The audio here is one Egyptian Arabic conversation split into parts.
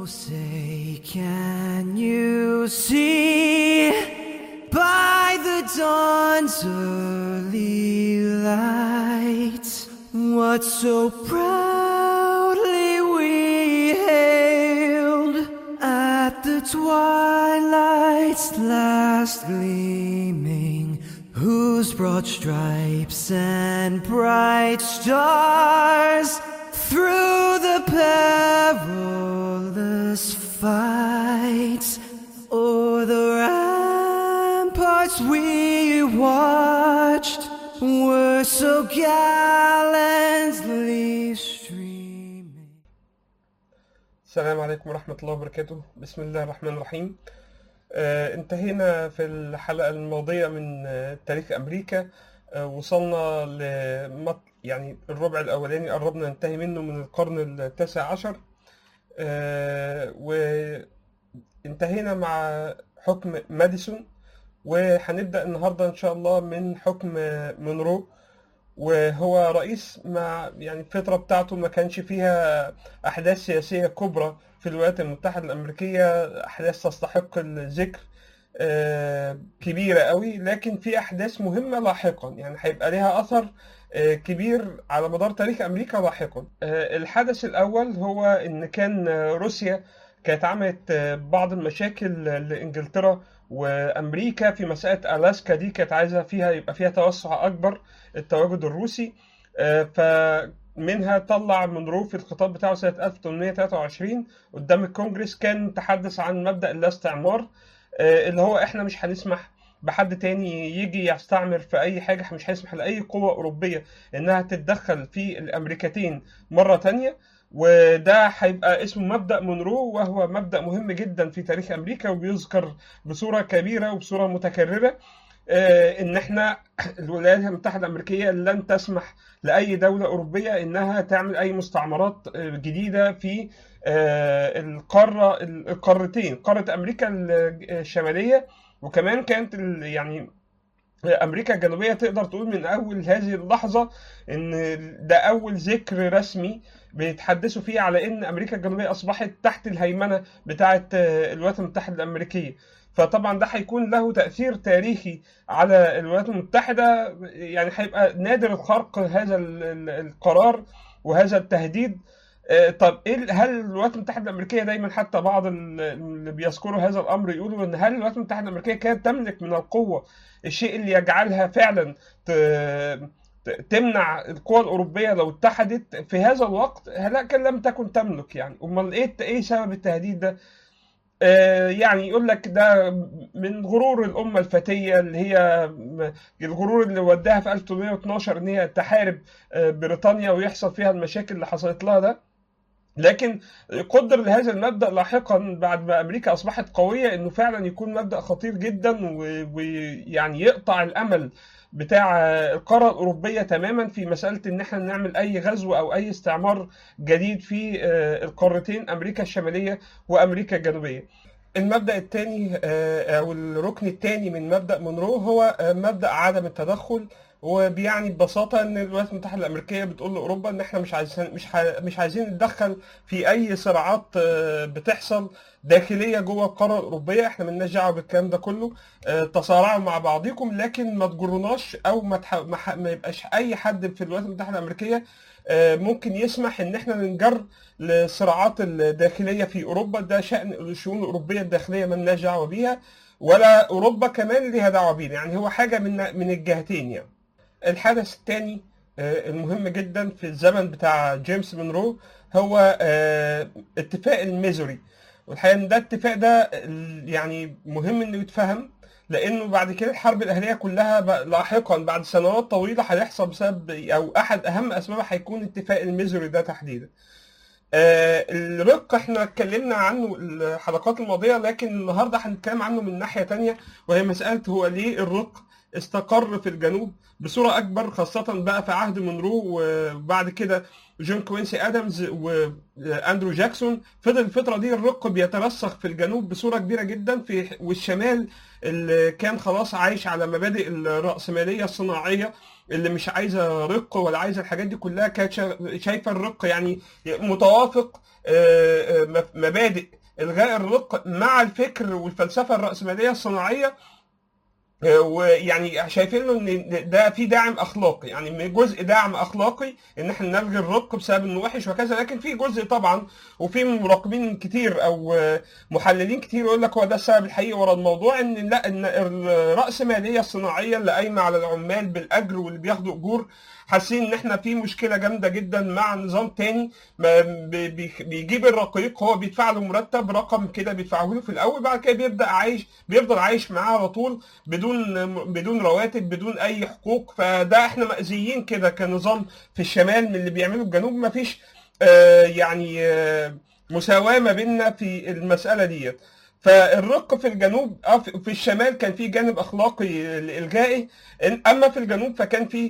say, can you see by the dawn's early light what so proudly we hailed at the twilight's last gleaming, whose broad stripes and bright stars through the perilous fight o'er the ramparts we watched were so gallantly streaming. السلام عليكم ورحمة الله وبركاته بسم الله الرحمن الرحيم آه انتهينا في الحلقة الماضية من آه تاريخ أمريكا آه وصلنا لمط يعني الربع الأولاني قربنا ننتهي منه من القرن التاسع عشر آه وانتهينا مع حكم ماديسون وهنبدأ النهاردة إن شاء الله من حكم مونرو وهو رئيس مع يعني الفترة بتاعته ما كانش فيها أحداث سياسية كبرى في الولايات المتحدة الأمريكية أحداث تستحق الذكر آه، كبيرة قوي لكن في أحداث مهمة لاحقا يعني هيبقى لها أثر آه، كبير على مدار تاريخ أمريكا لاحقا آه، الحدث الأول هو إن كان روسيا كانت عملت بعض المشاكل لإنجلترا وأمريكا في مسألة ألاسكا دي كانت عايزة فيها يبقى فيها توسع أكبر التواجد الروسي فمنها طلع مونرو في الخطاب بتاعه سنة 1823 قدام الكونجرس كان تحدث عن مبدأ الاستعمار اللي هو احنا مش هنسمح بحد تاني يجي يستعمر في اي حاجة مش هيسمح لاي قوة اوروبية انها تتدخل في الامريكتين مرة تانية وده هيبقى اسمه مبدأ مونرو وهو مبدأ مهم جدا في تاريخ امريكا وبيذكر بصورة كبيرة وبصورة متكررة ان احنا الولايات المتحده الامريكيه لن تسمح لاي دوله اوروبيه انها تعمل اي مستعمرات جديده في القاره القارتين قاره امريكا الشماليه وكمان كانت يعني امريكا الجنوبيه تقدر تقول من اول هذه اللحظه ان ده اول ذكر رسمي بيتحدثوا فيه على ان امريكا الجنوبيه اصبحت تحت الهيمنه بتاعه الولايات المتحده الامريكيه فطبعا ده هيكون له تأثير تاريخي على الولايات المتحدة يعني هيبقى نادر الخرق هذا القرار وهذا التهديد طب ايه هل الولايات المتحده الامريكيه دايما حتى بعض اللي بيذكروا هذا الامر يقولوا ان هل الولايات المتحده الامريكيه كانت تملك من القوه الشيء اللي يجعلها فعلا تمنع القوى الاوروبيه لو اتحدت في هذا الوقت لكن لم تكن تملك يعني امال ايه ايه سبب التهديد ده؟ يعني يقول لك ده من غرور الأمة الفتية اللي هي الغرور اللي وداها في 1812 إن هي تحارب بريطانيا ويحصل فيها المشاكل اللي حصلت لها ده لكن قدر لهذا المبدأ لاحقا بعد ما أمريكا أصبحت قوية إنه فعلا يكون مبدأ خطير جدا ويعني يقطع الأمل بتاع القارة الأوروبية تماما في مسألة إن احنا نعمل أي غزو أو أي استعمار جديد في القارتين أمريكا الشمالية وأمريكا الجنوبية. المبدأ الثاني أو الركن الثاني من مبدأ مونرو هو مبدأ عدم التدخل وبيعني ببساطة إن الولايات المتحدة الأمريكية بتقول لأوروبا إن إحنا مش عايزين مش مش عايزين نتدخل في أي صراعات بتحصل داخلية جوه القارة الأوروبية، إحنا مالناش دعوة بالكلام ده كله، تصارعوا مع بعضكم لكن ما تجروناش أو ما, تح... ما, ح... ما يبقاش أي حد في الولايات المتحدة الأمريكية ممكن يسمح إن إحنا ننجر للصراعات الداخلية في أوروبا، ده شأن الشؤون الأوروبية الداخلية مالناش دعوة بيها، ولا أوروبا كمان ليها دعوة بينا، يعني هو حاجة من من الجهتين يعني. الحدث الثاني المهم جدا في الزمن بتاع جيمس مونرو هو اتفاق الميزوري والحقيقه ان ده الاتفاق ده يعني مهم انه يتفهم لانه بعد كده الحرب الاهليه كلها لاحقا بعد سنوات طويله هيحصل بسبب او احد اهم اسبابها هيكون اتفاق الميزوري ده تحديدا. الرق احنا اتكلمنا عنه الحلقات الماضيه لكن النهارده هنتكلم عنه من ناحيه تانية وهي مساله هو ليه الرق استقر في الجنوب بصورة أكبر خاصة بقى في عهد مونرو وبعد كده جون كوينسي آدمز وأندرو جاكسون فضل الفترة دي الرق بيترسخ في الجنوب بصورة كبيرة جدا في والشمال اللي كان خلاص عايش على مبادئ الرأسمالية الصناعية اللي مش عايزة رق ولا عايزة الحاجات دي كلها كانت شايفة الرق يعني متوافق مبادئ الغاء الرق مع الفكر والفلسفه الراسماليه الصناعيه آه، ويعني شايفين ان ده في داعم اخلاقي يعني جزء دعم اخلاقي ان احنا نلغي الرق بسبب انه وحش وكذا لكن في جزء طبعا وفي مراقبين كتير او آه، محللين كتير يقول لك هو ده السبب الحقيقي ورا الموضوع ان لا ان الراسماليه الصناعيه اللي قايمه على العمال بالاجر واللي بياخدوا اجور حاسين ان احنا في مشكله جامده جدا مع نظام تاني ما بي- بي- بيجيب الرقيق هو بيدفع له مرتب رقم كده بيدفعه له في الاول بعد كده بيبدا عايش بيفضل عايش معاه على طول بدون بدون رواتب بدون اي حقوق فده احنا مأذيين كده كنظام في الشمال من اللي بيعمله الجنوب مفيش آه يعني آه مساواة ما بيننا في المسألة ديت فالرق في الجنوب آه، في في الشمال كان في جانب اخلاقي لإلغائه إن- اما في الجنوب فكان في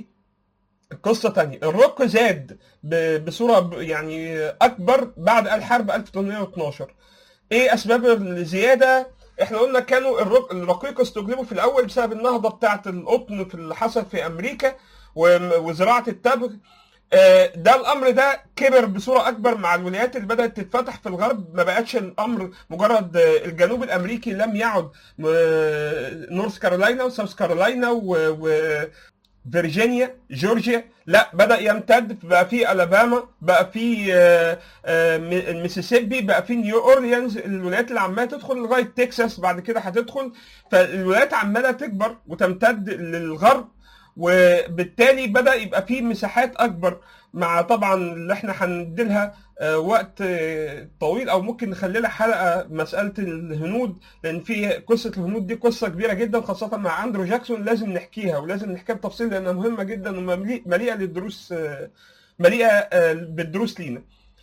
قصة تانية الرق زاد ب- بصورة ب- يعني أكبر بعد الحرب 1812 إيه أسباب الزيادة؟ إحنا قلنا كانوا الرق- الرقيق استخدموا في الأول بسبب النهضة بتاعة القطن في اللي حصل في أمريكا وم- وزراعة التبغ آه، ده الامر ده كبر بصوره اكبر مع الولايات اللي بدات تتفتح في الغرب ما بقتش الامر مجرد آه، الجنوب الامريكي لم يعد آه، نورث كارولاينا وساوث كارولاينا و, و فيرجينيا جورجيا لا بدا يمتد بقى في الاباما بقى في آه، آه، م- الميسيسيبي بقى في نيو اورليانز الولايات اللي عماله تدخل لغايه تكساس بعد كده هتدخل فالولايات عماله تكبر وتمتد للغرب وبالتالي بدا يبقى في مساحات اكبر مع طبعا اللي احنا هنديلها آه، وقت آه، طويل او ممكن نخلي لها حلقه مساله الهنود لان في قصه الهنود دي قصه كبيره جدا خاصه مع اندرو جاكسون لازم نحكيها ولازم نحكيها بتفصيل لانها مهمه جدا ومليئه للدروس آه، مليئه آه، بالدروس لينا.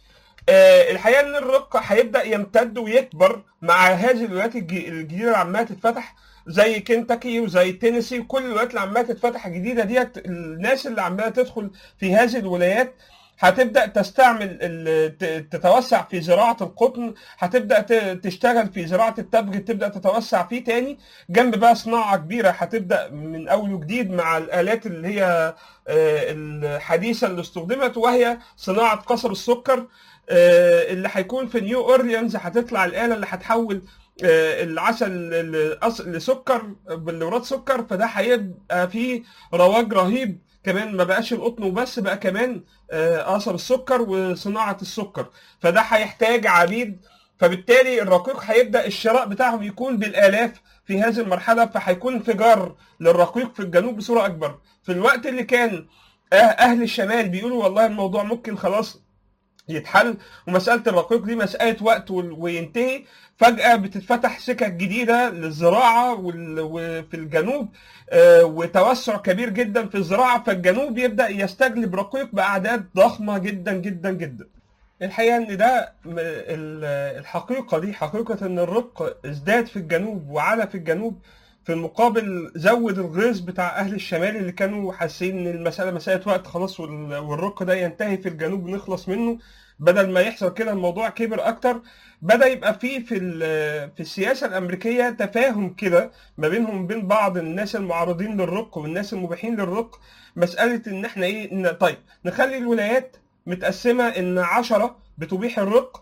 آه، الحقيقه ان الرق هيبدا يمتد ويكبر مع هذه الولايات الج- الجديده اللي عماله تتفتح زي كنتاكي وزي تينيسي وكل الولايات اللي عماله تتفتح الجديده ديت الناس اللي عماله تدخل في هذه الولايات هتبدا تستعمل ال- ت- تتوسع في زراعه القطن هتبدا ت- تشتغل في زراعه التبغ تبدا تتوسع فيه تاني جنب بقى صناعه كبيره هتبدا من اول وجديد مع الالات اللي هي آه، الحديثه اللي استخدمت وهي صناعه قصب السكر آه، اللي هيكون في نيو اورليانز هتطلع الاله اللي هتحول آه، العسل ل- لأص- لسكر باللورات سكر فده هيبقى فيه رواج رهيب كمان ما بقاش القطن وبس بقى كمان آه، قصب السكر وصناعه السكر فده هيحتاج عبيد فبالتالي الرقيق هيبدا الشراء بتاعهم يكون بالالاف في هذه المرحله فهيكون انفجار للرقيق في الجنوب بصوره اكبر في الوقت اللي كان أه- اهل الشمال بيقولوا والله الموضوع ممكن خلاص يتحل ومساله الرقيق دي مساله وقت وال- وينتهي فجاه بتتفتح سكك جديده للزراعه وال- وفي الجنوب آه، وتوسع كبير جدا في الزراعه فالجنوب يبدا يستجلب رقيق باعداد ضخمه جدا جدا جدا الحقيقه ان ده م- ال- الحقيقه دي حقيقه ان الرق ازداد في الجنوب وعلى في الجنوب في المقابل زود الغيظ بتاع اهل الشمال اللي كانوا حاسين ان المساله مساله وقت خلاص وال- والرق ده ينتهي في الجنوب ونخلص منه بدل ما يحصل كده الموضوع كبر اكتر بدا يبقى في في ال- في السياسه الامريكيه تفاهم كده ما بينهم وبين بعض الناس المعارضين للرق والناس المبيحين للرق مساله ان احنا ايه إن طيب نخلي الولايات متقسمه ان 10 بتبيح الرق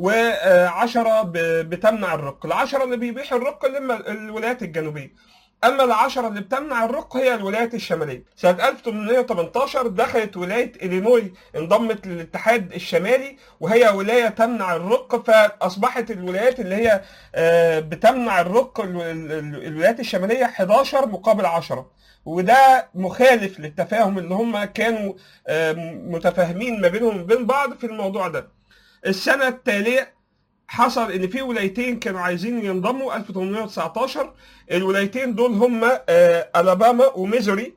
و10 بتمنع الرق العشرة اللي بيبيح الرق اللي هم الولايات الجنوبية أما العشرة اللي بتمنع الرق هي الولايات الشمالية سنة 1818 دخلت ولاية إلينوي انضمت للاتحاد الشمالي وهي ولاية تمنع الرق فأصبحت الولايات اللي هي آه، بتمنع الرق ال- ال- ال- الولايات الشمالية 11 مقابل 10 وده مخالف للتفاهم اللي هم كانوا آه، متفاهمين ما بينهم وبين بعض في الموضوع ده السنة التالية حصل ان في ولايتين كانوا عايزين ينضموا 1819 الولايتين دول هم آه، الاباما وميزوري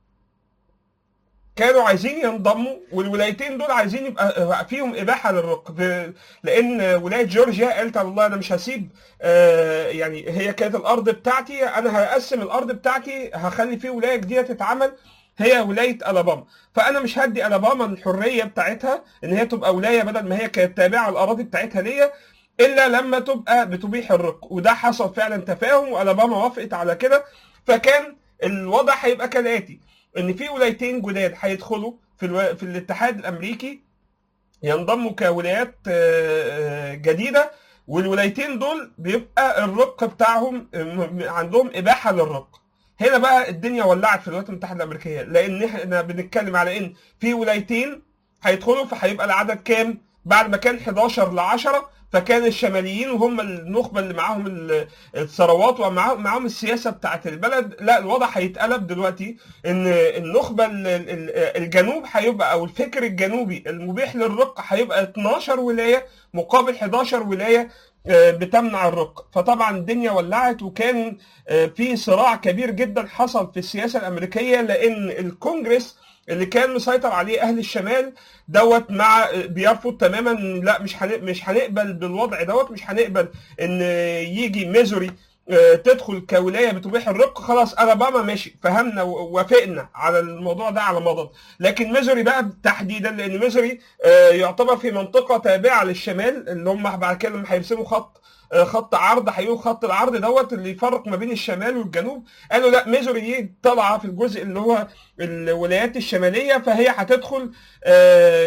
كانوا عايزين ينضموا والولايتين دول عايزين يبقى آه، فيهم اباحه للرق ب- لان ولايه جورجيا قالت على الله انا مش هسيب آه، يعني هي كانت الارض بتاعتي انا هقسم الارض بتاعتي هخلي في ولايه جديده تتعمل هي ولايه الاباما فانا مش هدي الاباما الحريه بتاعتها ان هي تبقى ولايه بدل ما هي كانت تابعه الاراضي بتاعتها ليا الا لما تبقى بتبيح الرق وده حصل فعلا تفاهم والاباما وافقت على كده فكان الوضع هيبقى كالاتي ان في ولايتين جداد هيدخلوا في الو... في الاتحاد الامريكي ينضموا كولايات آه، آه، جديده والولايتين دول بيبقى الرق بتاعهم م- عندهم اباحه للرق هنا بقى الدنيا ولعت في الولايات المتحده الامريكيه لان احنا بنتكلم على ان في ولايتين هيدخلوا فهيبقى العدد كام بعد ما كان 11 ل 10 فكان الشماليين وهم النخبه اللي معاهم ال- الثروات ومعاهم معاهم السياسه بتاعت البلد لا الوضع هيتقلب دلوقتي ان النخبه ال- ال- الجنوب هيبقى او الفكر الجنوبي المبيح للرق هيبقى 12 ولايه مقابل 11 ولايه آه، بتمنع الرق فطبعا الدنيا ولعت وكان آه، في صراع كبير جدا حصل في السياسه الامريكيه لان الكونجرس اللي كان مسيطر عليه اهل الشمال دوت مع بيرفض تماما لا مش هن- مش هنقبل بالوضع دوت مش هنقبل ان يجي ميزوري آه، تدخل كولايه بتبيح الرق خلاص الاباما ماشي فهمنا ووافقنا على الموضوع ده على مضض لكن ميزوري بقى تحديدا لان ميزوري آه، يعتبر في منطقه تابعه للشمال اللي هم بعد كده لما هيرسموا خط آه، خط عرض هيقولوا خط العرض دوت اللي يفرق ما بين الشمال والجنوب قالوا لا ميزوري دي طالعه في الجزء اللي هو الولايات الشماليه فهي هتدخل آه،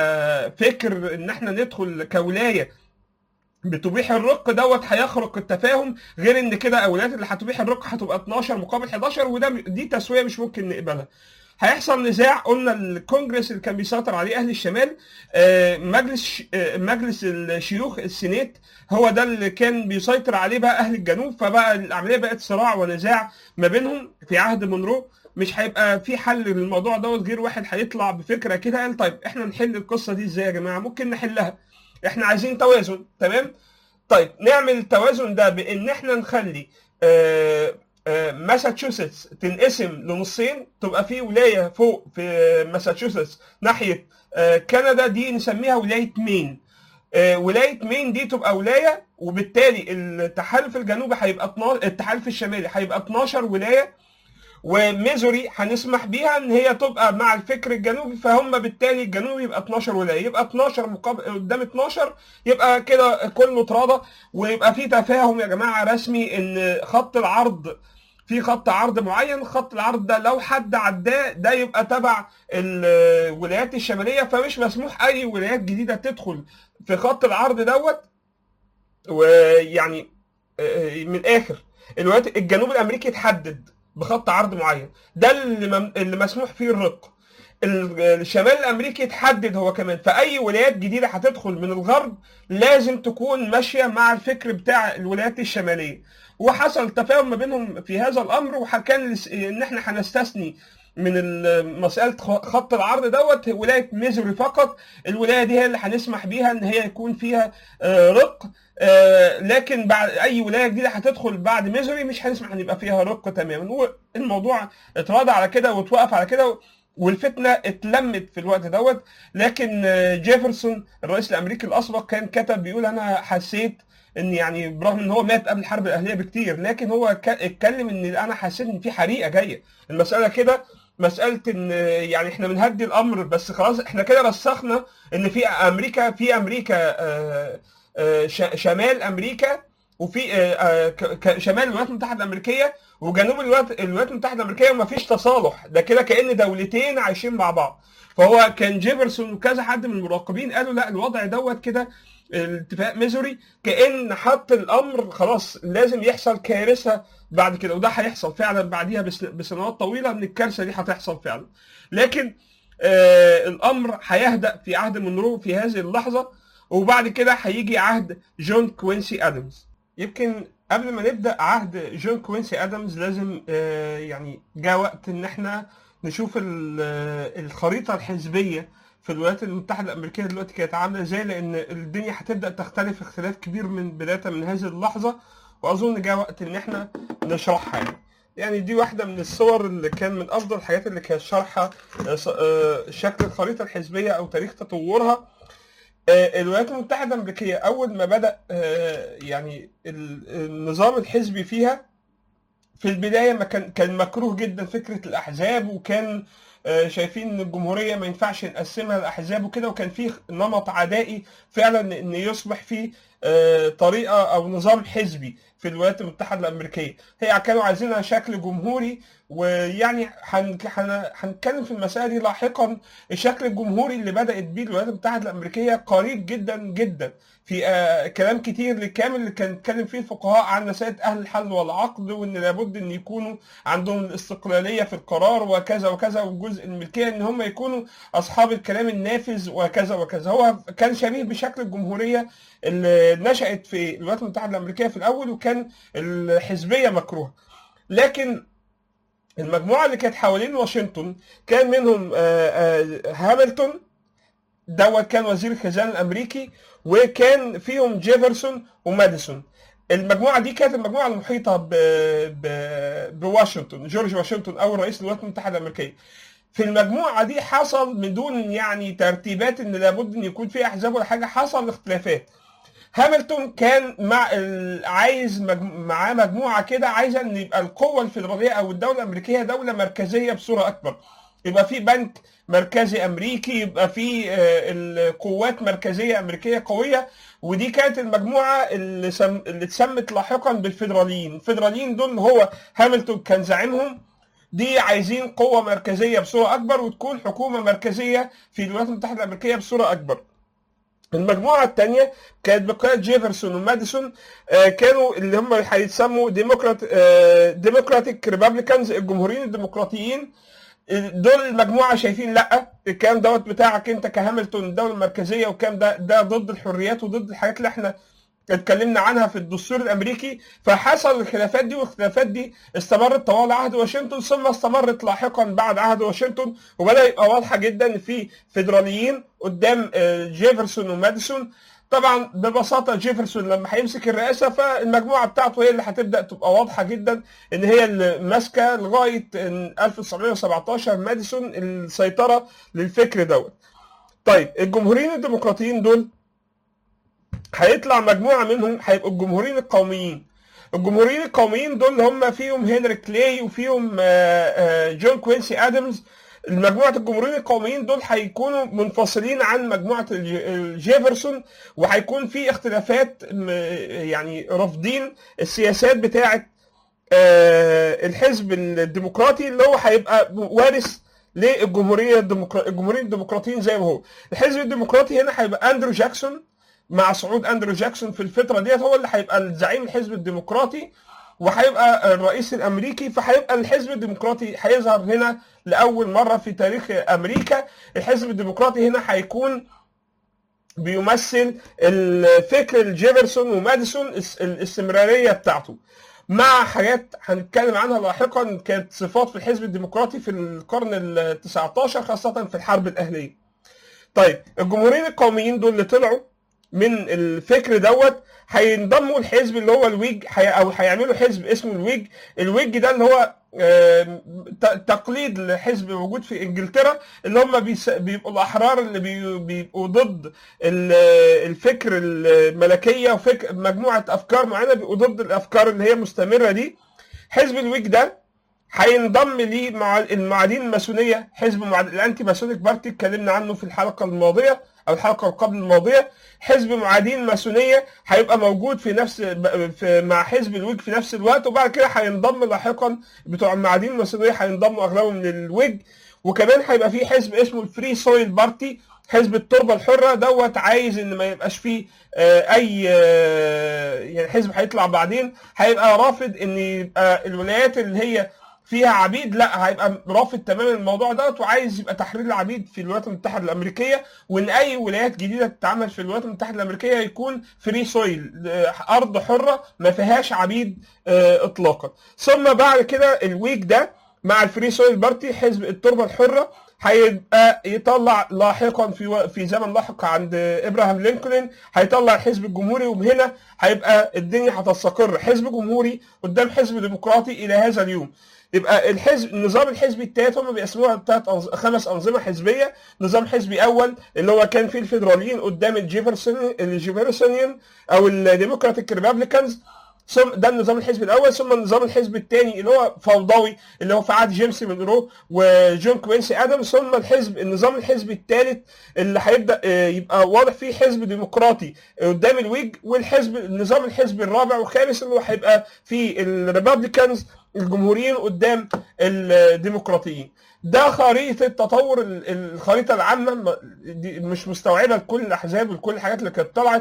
كفكر ان احنا ندخل كولايه بتبيح الرق دوت هيخرق التفاهم غير ان كده اولويات اللي هتبيح الرق هتبقى 12 مقابل 11 وده دي تسويه مش ممكن نقبلها هيحصل نزاع قلنا الكونجرس اللي كان بيسيطر عليه اهل الشمال آه، مجلس ش- آه، مجلس الشيوخ السينات هو ده اللي كان بيسيطر عليه بقى اهل الجنوب فبقى العمليه بقت صراع ونزاع ما بينهم في عهد مونرو مش هيبقى في حل للموضوع دوت غير واحد هيطلع بفكره كده قال طيب احنا نحل القصه دي ازاي يا جماعه ممكن نحلها احنا عايزين توازن تمام طيب نعمل التوازن ده بان احنا نخلي آه، آه، ماساتشوستس تنقسم لنصين تبقى في ولايه فوق في ماساتشوستس ناحيه آه، كندا دي نسميها ولايه مين آه، ولايه مين دي تبقى ولايه وبالتالي التحالف الجنوبي هيبقى 12 التحالف الشمالي هيبقى 12 ولايه وميزوري هنسمح بيها ان هي تبقى مع الفكر الجنوبي فهم بالتالي الجنوبي يبقى 12 ولايه يبقى 12 مقابل قدام 12 يبقى كده كله اتراضى ويبقى في تفاهم يا جماعه رسمي ان خط العرض في خط عرض معين خط العرض ده لو حد عداه ده يبقى تبع الولايات الشماليه فمش مسموح اي ولايات جديده تدخل في خط العرض دوت ويعني آه، من الاخر الولايات الجنوب الامريكي اتحدد بخط عرض معين ده اللي, مم... اللي مسموح فيه الرق ال- الشمال الامريكي اتحدد هو كمان فاي ولايات جديده هتدخل من الغرب لازم تكون ماشيه مع الفكر بتاع الولايات الشماليه وحصل تفاهم ما بينهم في هذا الامر وكان لس- ان احنا هنستثني من ال- مساله خ- خط العرض دوت ولايه ميزوري فقط الولايه دي هي اللي هنسمح بيها ان هي يكون فيها آه، رق آه، لكن بعد اي ولايه جديده هتدخل بعد ميزوري مش هنسمح ان يبقى فيها رق تماما والموضوع اتراضى على كده واتوقف على كده والفتنه اتلمت في الوقت دوت لكن آه، جيفرسون الرئيس الامريكي الاسبق كان كتب بيقول انا حسيت ان يعني برغم ان هو مات قبل الحرب الاهليه بكتير لكن هو ك- اتكلم ان انا حسيت ان في حريقه جايه المساله كده مساله ان يعني احنا بنهدي الامر بس خلاص احنا كده رسخنا ان في امريكا في امريكا آه، آه، ش- شمال امريكا وفي آه، آه، ك- ك- شمال الولايات المتحده الامريكيه وجنوب الولايات الولايات المتحده الامريكيه ومفيش تصالح ده كده كان دولتين عايشين مع بعض فهو كان جيفرسون وكذا حد من المراقبين قالوا لا الوضع دوت كده الاتفاق ميزوري كان حط الامر خلاص لازم يحصل كارثه بعد كده وده هيحصل فعلا بعديها بس- بسنوات طويله ان الكارثه دي هتحصل فعلا لكن آه الامر هيهدأ في عهد مونرو في هذه اللحظه وبعد كده هيجي عهد جون كوينسي ادمز يمكن قبل ما نبدا عهد جون كوينسي ادمز لازم آه يعني جاء وقت ان احنا نشوف ال- آه، الخريطه الحزبيه في الولايات المتحده الامريكيه دلوقتي كانت عامله ازاي لان الدنيا هتبدا تختلف اختلاف كبير من بدايه من هذه اللحظه واظن جاء وقت ان احنا نشرحها يعني يعني دي واحده من الصور اللي كان من افضل الحاجات اللي كانت شارحه آه، ص- آه، شكل الخريطه الحزبيه او تاريخ تطورها آه، الولايات المتحده الامريكيه اول ما بدا آه، يعني ال- النظام الحزبي فيها في البدايه ما كان كان مكروه جدا فكره الاحزاب وكان آه، شايفين ان الجمهوريه ما ينفعش نقسمها لاحزاب وكده وكان في نمط عدائي فعلا ان يصبح فيه آه، طريقه او نظام حزبي في الولايات المتحده الامريكيه هي كانوا عايزينها شكل جمهوري ويعني هن- هن- هنتكلم في المساله دي لاحقا الشكل الجمهوري اللي بدات بيه الولايات المتحده الامريكيه قريب جدا جدا في آه، كلام كتير للكامل اللي كان اتكلم فيه الفقهاء عن مسألة أهل الحل والعقد وإن لابد إن يكونوا عندهم الاستقلالية في القرار وكذا وكذا وجزء الملكية إن هم يكونوا أصحاب الكلام النافذ وكذا وكذا هو كان شبيه بشكل الجمهورية اللي نشأت في الولايات المتحدة الأمريكية في الأول وكان الحزبية مكروهة لكن المجموعة اللي كانت حوالين واشنطن كان منهم آه، آه، هامilton دوت كان وزير الخزانة الأمريكي وكان فيهم جيفرسون وماديسون المجموعة دي كانت المجموعة المحيطة ب... ب... بواشنطن جورج واشنطن أول رئيس الولايات المتحدة الأمريكية في المجموعة دي حصل من دون يعني ترتيبات إن لابد إن يكون في أحزاب ولا حاجة حصل اختلافات هامilton كان مع ال- عايز مج... معاه مجموعه كده عايزه ان يبقى القوه الفيدراليه او الدوله الامريكيه دوله مركزيه بصوره اكبر يبقى في بنك مركزي امريكي يبقى في آه، القوات مركزيه امريكيه قويه ودي كانت المجموعه اللي, سم... اللي اتسمت لاحقا بالفيدراليين الفيدراليين دول هو هامilton كان زعيمهم دي عايزين قوه مركزيه بصوره اكبر وتكون حكومه مركزيه في الولايات المتحده الامريكيه بصوره اكبر المجموعة الثانية كانت بقيادة جيفرسون وماديسون آه، كانوا اللي هم هيتسموا ديمقراط ديمقراطيك ريبابليكانز الجمهوريين الديمقراطيين آه، دول المجموعة شايفين لا الكلام دوت بتاعك انت كهاملتون الدولة المركزية والكلام ده ده ضد الحريات وضد الحاجات اللي احنا اتكلمنا عنها في الدستور الامريكي فحصل الخلافات دي والخلافات دي استمرت طوال عهد واشنطن ثم استمرت لاحقا بعد عهد واشنطن وبدا يبقى واضحه جدا ان في فيدراليين قدام آه، جيفرسون وماديسون طبعا ببساطه جيفرسون لما هيمسك الرئاسه فالمجموعه بتاعته هي اللي هتبدا تبقى واضحه جدا ان هي اللي ماسكه لغايه إن 1917 ماديسون السيطره للفكر دوت. طيب الجمهوريين الديمقراطيين دول هيطلع مجموعه منهم هيبقوا الجمهوريين القوميين الجمهوريين القوميين دول هم فيهم هنري كلاي وفيهم آه، آه، جون كوينسي ادمز مجموعة الجمهوريين القوميين دول هيكونوا منفصلين عن مجموعة الج- الجيفرسون وهيكون في اختلافات م- يعني رافضين السياسات بتاعة آه، الحزب الديمقراطي اللي هو هيبقى وارث للجمهورية الديمقراطية الجمهوريين الديمقراطيين زي ما هو الحزب الديمقراطي هنا هيبقى اندرو جاكسون مع صعود اندرو جاكسون في الفتره ديت هو اللي هيبقى الزعيم الحزب الديمقراطي وهيبقى الرئيس الامريكي فهيبقى الحزب الديمقراطي هيظهر هنا لاول مره في تاريخ امريكا الحزب الديمقراطي هنا هيكون بيمثل الفكر الجيفرسون وماديسون الس- الاستمراريه بتاعته مع حاجات هنتكلم عنها لاحقا كانت صفات في الحزب الديمقراطي في القرن ال 19 خاصه في الحرب الاهليه. طيب الجمهوريين القوميين دول اللي طلعوا من الفكر دوت هينضموا الحزب اللي هو الويج هي او هيعملوا حزب اسمه الويج الويج ده اللي هو آم، ت- تقليد لحزب موجود في انجلترا اللي هم بيس- بيبقوا الاحرار اللي بي- بيبقوا ضد ال- الفكر الملكيه وفكر مجموعه افكار معينه بيبقوا ضد الافكار اللي هي مستمره دي حزب الويج ده هينضم ليه مع المعادين الماسونيه حزب معاد... الانتي ماسونيك بارتي اتكلمنا عنه في الحلقه الماضيه او الحلقه اللي قبل الماضيه حزب معادين الماسونيه هيبقى موجود في نفس في مع حزب الويج في نفس الوقت وبعد كده هينضم لاحقا بتوع المعادين الماسونيه هينضموا اغلبهم للويج وكمان هيبقى في حزب اسمه الفري سويل بارتي حزب التربه الحره دوت عايز ان ما يبقاش فيه آه، اي آه، يعني حزب هيطلع بعدين هيبقى رافض ان يبقى الولايات اللي هي فيها عبيد لا هيبقى رافض تماما الموضوع دوت وعايز يبقى تحرير العبيد في الولايات المتحده الامريكيه وان اي ولايات جديده تتعمل في الولايات المتحده الامريكيه يكون فري سويل ارض حره ما فيهاش عبيد آه، اطلاقا ثم بعد كده الويك ده مع الفري سويل بارتي حزب التربه الحره هيبقى يطلع لاحقا في و... في زمن لاحق عند ابراهام لينكولن هيطلع الحزب الجمهوري وهنا هيبقى الدنيا هتستقر حزب جمهوري قدام حزب ديمقراطي الى هذا اليوم يبقى الحزب النظام الحزبي التالت هم بيقسموها ثلاث أنظ... خمس انظمه حزبيه نظام حزبي اول اللي هو كان فيه الفيدراليين قدام الجيفرسون الجيفرسونيان او الديموكراتيك ريبابليكانز ثم ده النظام الحزبي الاول ثم النظام الحزبي الثاني اللي هو فوضوي اللي هو في عهد جيمس مونرو وجون كوينسي ادمز ثم الحزب النظام الحزبي الثالث اللي هيبدا آه، يبقى واضح فيه حزب ديمقراطي قدام الويج والحزب النظام الحزبي الرابع والخامس اللي هو هيبقى في الريبابليكانز الجمهوريين قدام الديمقراطيين ده خريطة تطور ال- الخريطة العامة م- دي مش مستوعبة لكل الأحزاب ولكل الحاجات اللي كانت طلعت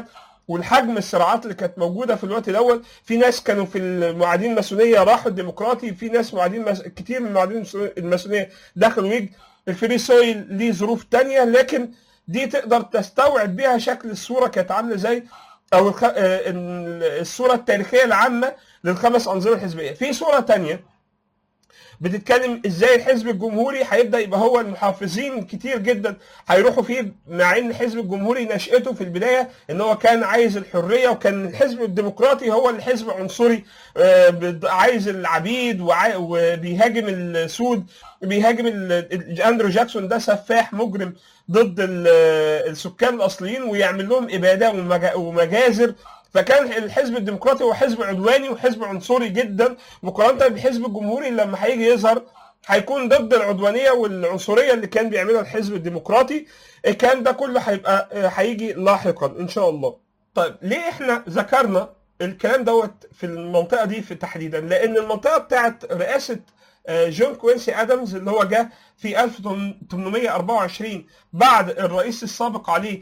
والحجم الصراعات اللي كانت موجوده في الوقت الاول في ناس كانوا في المعادين الماسونيه راحوا الديمقراطي في ناس معادين مس... كتير من المعادين الماسونيه دخلوا ويج الفري سويل ليه ظروف تانية لكن دي تقدر تستوعب بيها شكل الصوره كانت عامله ازاي او الخ... الصوره التاريخيه العامه للخمس انظمه الحزبيه في صوره تانية بتتكلم ازاي الحزب الجمهوري هيبدا يبقى هو المحافظين كتير جدا هيروحوا فيه مع ان الحزب الجمهوري نشأته في البدايه ان هو كان عايز الحريه وكان الحزب الديمقراطي هو الحزب عنصري عايز العبيد وبيهاجم السود بيهاجم اندرو جاكسون ده سفاح مجرم ضد السكان الاصليين ويعمل لهم اباده ومجازر فكان الحزب الديمقراطي هو حزب عدواني وحزب عنصري جدا مقارنه بالحزب الجمهوري لما هيجي يظهر هيكون ضد العدوانيه والعنصريه اللي كان بيعملها الحزب الديمقراطي الكلام ده كله هيبقى هيجي لاحقا ان شاء الله طيب ليه احنا ذكرنا الكلام دوت في المنطقه دي في تحديدا لان المنطقه بتاعت رئاسه جون كوينسي ادمز اللي هو جه في 1824 بعد الرئيس السابق عليه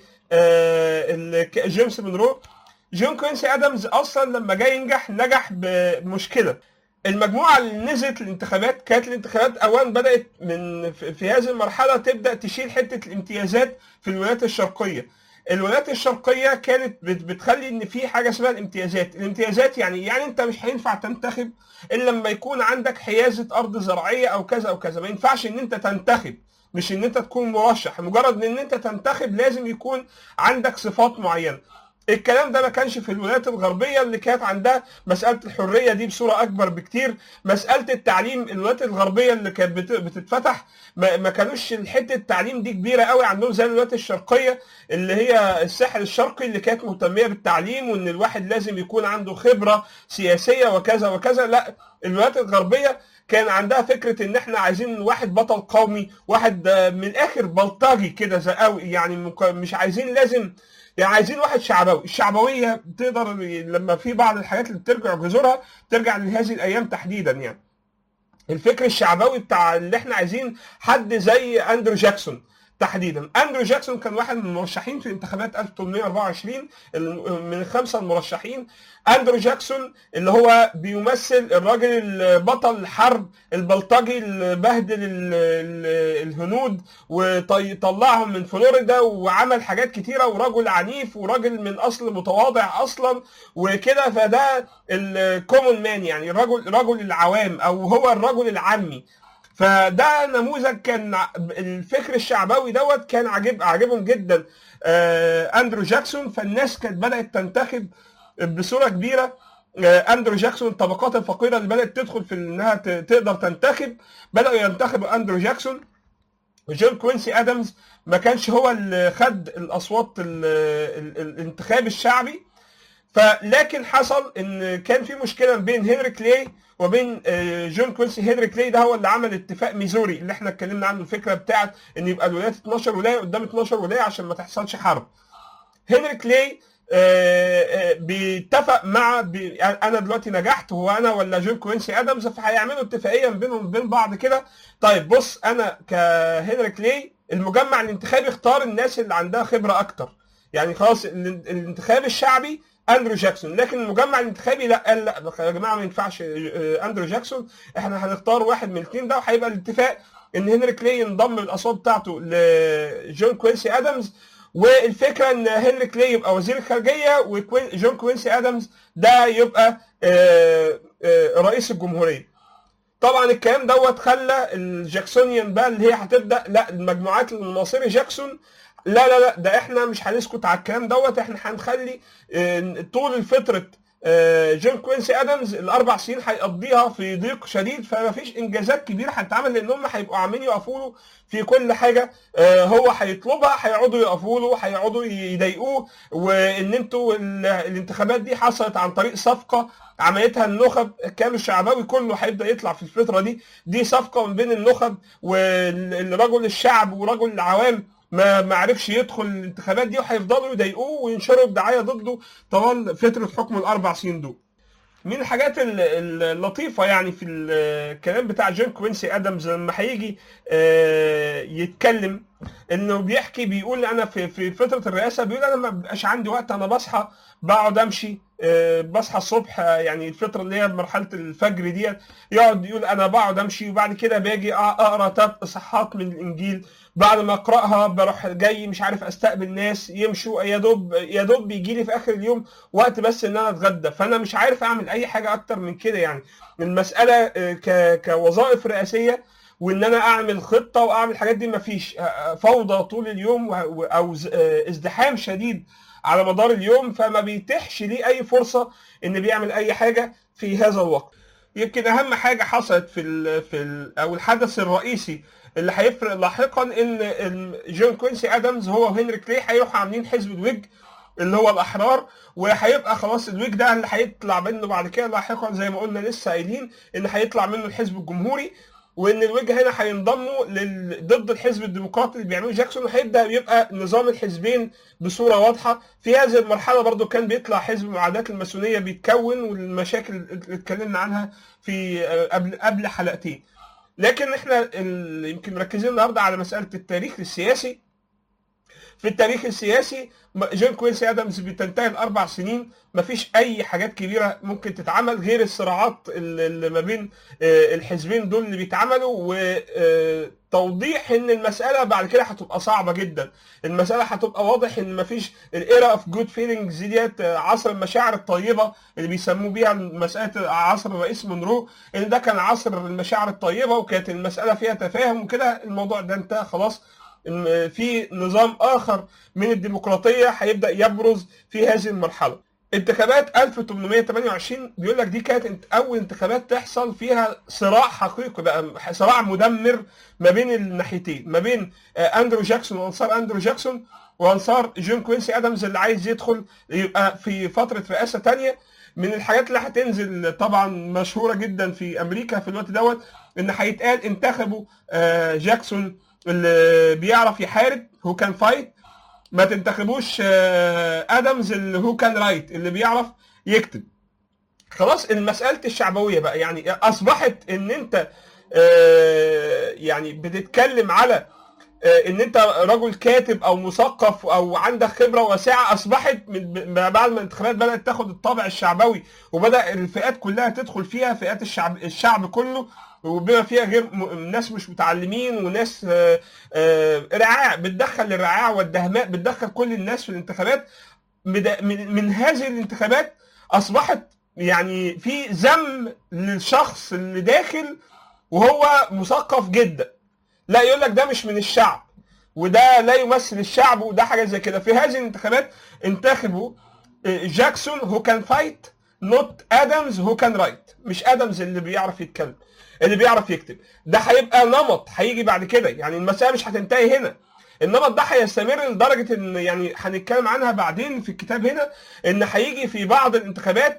جيمس مونرو جون كوينسي ادمز اصلا لما جاي ينجح نجح بمشكله المجموعه اللي نزلت الانتخابات كانت الانتخابات اولا بدات من في هذه المرحله تبدا تشيل حته الامتيازات في الولايات الشرقيه الولايات الشرقيه كانت بتخلي ان في حاجه اسمها الامتيازات الامتيازات يعني يعني انت مش هينفع تنتخب الا لما يكون عندك حيازه ارض زراعيه او كذا او كذا ما ينفعش ان انت تنتخب مش ان انت تكون مرشح مجرد ان انت تنتخب لازم يكون عندك صفات معينه الكلام ده ما كانش في الولايات الغربيه اللي كانت عندها مساله الحريه دي بصوره اكبر بكتير مساله التعليم الولايات الغربيه اللي كانت بتتفتح ما كانوش حته التعليم دي كبيره قوي عندهم زي الولايات الشرقيه اللي هي الساحل الشرقي اللي كانت مهتميه بالتعليم وان الواحد لازم يكون عنده خبره سياسيه وكذا وكذا لا الولايات الغربيه كان عندها فكره ان احنا عايزين واحد بطل قومي واحد من الاخر بلطجي كده زي قوي يعني مش عايزين لازم يعني عايزين واحد شعبوي الشعبويه تقدر لما في بعض الحاجات اللي بترجع جذورها ترجع لهذه الايام تحديدا يعني الفكر الشعبوي بتاع اللي احنا عايزين حد زي اندرو جاكسون تحديدا اندرو جاكسون كان واحد من المرشحين في انتخابات 1824 من الخمسه المرشحين اندرو جاكسون اللي هو بيمثل الراجل البطل الحرب البلطجي اللي بهدل الهنود وطلعهم من فلوريدا وعمل حاجات كتيره ورجل عنيف وراجل من اصل متواضع اصلا وكده فده الكومون مان يعني رجل رجل العوام او هو الرجل العامي فده نموذج كان الفكر الشعبوي دوت كان عاجب عاجبهم جدا اندرو جاكسون فالناس كانت بدات تنتخب بصوره كبيره اندرو جاكسون الطبقات الفقيره اللي بدات تدخل في انها تقدر تنتخب بداوا ينتخبوا اندرو جاكسون جون كوينسي ادمز ما كانش هو اللي خد الاصوات الانتخاب الشعبي فلكن حصل ان كان في مشكله بين هنري كلاي وبين جون كوينسي هنري كلاي ده هو اللي عمل اتفاق ميزوري اللي احنا اتكلمنا عنه الفكره بتاعت ان يبقى الولايات 12 ولايه قدام 12 ولايه عشان ما تحصلش حرب هنري كلاي بيتفق مع بي انا دلوقتي نجحت هو انا ولا جون كوينسي ادمز فهيعملوا اتفاقيه بينهم وبين بعض كده طيب بص انا كهنري كلاي المجمع الانتخابي اختار الناس اللي عندها خبره اكتر يعني خلاص الانتخاب الشعبي اندرو جاكسون لكن المجمع الانتخابي لا قال لا يا جماعه ما ينفعش اندرو جاكسون احنا هنختار واحد من الاثنين ده وهيبقى الاتفاق ان هنري كلاي ينضم بالاصوات بتاعته لجون كوينسي ادمز والفكره ان هنري كلاي يبقى وزير الخارجيه وجون كوينسي ادمز ده يبقى رئيس الجمهوريه طبعا الكلام دوت خلى الجاكسونيان بقى اللي هي هتبدا لا المجموعات المناصره جاكسون لا لا لا ده احنا مش هنسكت على الكلام دوت احنا هنخلي طول الفتره جون كوينسي ادمز الاربع سنين هيقضيها في ضيق شديد فما فيش انجازات كبيره هتتعمل لان هم هيبقوا عاملين يقفوا له في كل حاجه هو هيطلبها هيقعدوا يقفوا له هيقعدوا يضايقوه وان انتوا الانتخابات دي حصلت عن طريق صفقه عملتها النخب كان الشعبوي كله هيبدا يطلع في الفتره دي دي صفقه من بين النخب والرجل الشعب ورجل العوام ما ما عرفش يدخل الانتخابات دي وهيفضلوا يضايقوه وينشروا الدعايه ضده طوال فتره حكم الاربع سنين دول. من الحاجات اللطيفه يعني في الكلام بتاع جون كوينسي ادمز لما هيجي يتكلم انه بيحكي بيقول انا في في فتره الرئاسه بيقول انا ما بيبقاش عندي وقت انا بصحى بقعد امشي آه، بصحى الصبح آه، يعني الفتره اللي هي مرحله الفجر ديت يقعد يقول انا بقعد امشي وبعد كده باجي أ- اقرا ثلاث اصحاحات من الانجيل بعد ما اقراها بروح جاي مش عارف استقبل ناس يمشوا يا دوب يا دوب بيجي لي في اخر اليوم وقت بس ان انا اتغدى فانا مش عارف اعمل اي حاجه اكتر من كده يعني المساله آه، ك- كوظائف رئاسيه وان انا اعمل خطه واعمل الحاجات دي مفيش آه، فوضى طول اليوم و- و- او ز- آه، ازدحام شديد على مدار اليوم فما بيتيحش ليه اي فرصه ان بيعمل اي حاجه في هذا الوقت يمكن اهم حاجه حصلت في ال في ال او الحدث الرئيسي اللي هيفرق لاحقا ان ال- جون كوينسي ادمز هو وهنري كلي هيروحوا عاملين حزب الويج اللي هو الاحرار وهيبقى خلاص الويج ده اللي هيطلع منه بعد كده لاحقا زي ما قلنا لسه قايلين ان هيطلع منه الحزب الجمهوري وان الويج هنا هينضموا لل... ضد الحزب الديمقراطي اللي بيعمله جاكسون وهيبدا يبقى نظام الحزبين بصوره واضحه في هذه المرحله برضو كان بيطلع حزب معاداه الماسونيه بيتكون والمشاكل اللي اتكلمنا عنها في آه، قبل قبل حلقتين لكن احنا ال- يمكن مركزين النهارده على مساله التاريخ السياسي في التاريخ السياسي م- جون كوينسي ادمز بتنتهي الاربع سنين مفيش اي حاجات كبيره ممكن تتعمل غير الصراعات اللي اللي ما بين آه، الحزبين دول اللي بيتعملوا وتوضيح ان المساله بعد كده هتبقى صعبه جدا المساله هتبقى واضح ان مفيش الايرا اوف جود فيلينجز ديت آه، عصر المشاعر الطيبه اللي بيسموه بيها مساله عصر الرئيس مونرو ان ده كان عصر المشاعر الطيبه وكانت المساله فيها تفاهم وكده الموضوع ده انتهى خلاص إن في نظام اخر من الديمقراطيه هيبدا يبرز في هذه المرحله انتخابات 1828 بيقول لك دي كانت انت- اول انتخابات تحصل فيها صراع حقيقي بقى صراع مدمر ما بين الناحيتين ما بين آه، اندرو جاكسون وانصار اندرو جاكسون وانصار جون كوينسي ادمز اللي عايز يدخل يبقى في فتره رئاسه تانية من الحاجات اللي هتنزل طبعا مشهوره جدا في امريكا في الوقت دوت ان هيتقال انتخبوا آه، جاكسون اللي بيعرف يحارب هو كان فايت ما تنتخبوش آه، ادمز اللي هو كان رايت اللي بيعرف يكتب خلاص المسألة الشعبوية بقى يعني أصبحت إن أنت آه، يعني بتتكلم على آه، إن أنت رجل كاتب أو مثقف أو عندك خبرة واسعة أصبحت من ما بعد ما الانتخابات بدأت تاخد الطابع الشعبوي وبدأ الفئات كلها تدخل فيها فئات الشعب الشعب كله وبما فيها غير م- ناس مش متعلمين وناس آه، آه، رعاع بتدخل الرعاع والدهماء بتدخل كل الناس في الانتخابات بدا- من من هذه الانتخابات اصبحت يعني في ذم للشخص اللي داخل وهو مثقف جدا لا يقول لك ده مش من الشعب وده لا يمثل الشعب وده حاجه زي كده في هذه الانتخابات انتخبوا آه، جاكسون هو كان فايت نوت ادمز هو كان رايت مش ادمز اللي بيعرف يتكلم اللي بيعرف يكتب ده هيبقى نمط هيجي بعد كده يعني المسألة مش هتنتهي هنا النمط ده هيستمر لدرجة ان يعني هنتكلم عنها بعدين في الكتاب هنا ان هيجي في بعض الانتخابات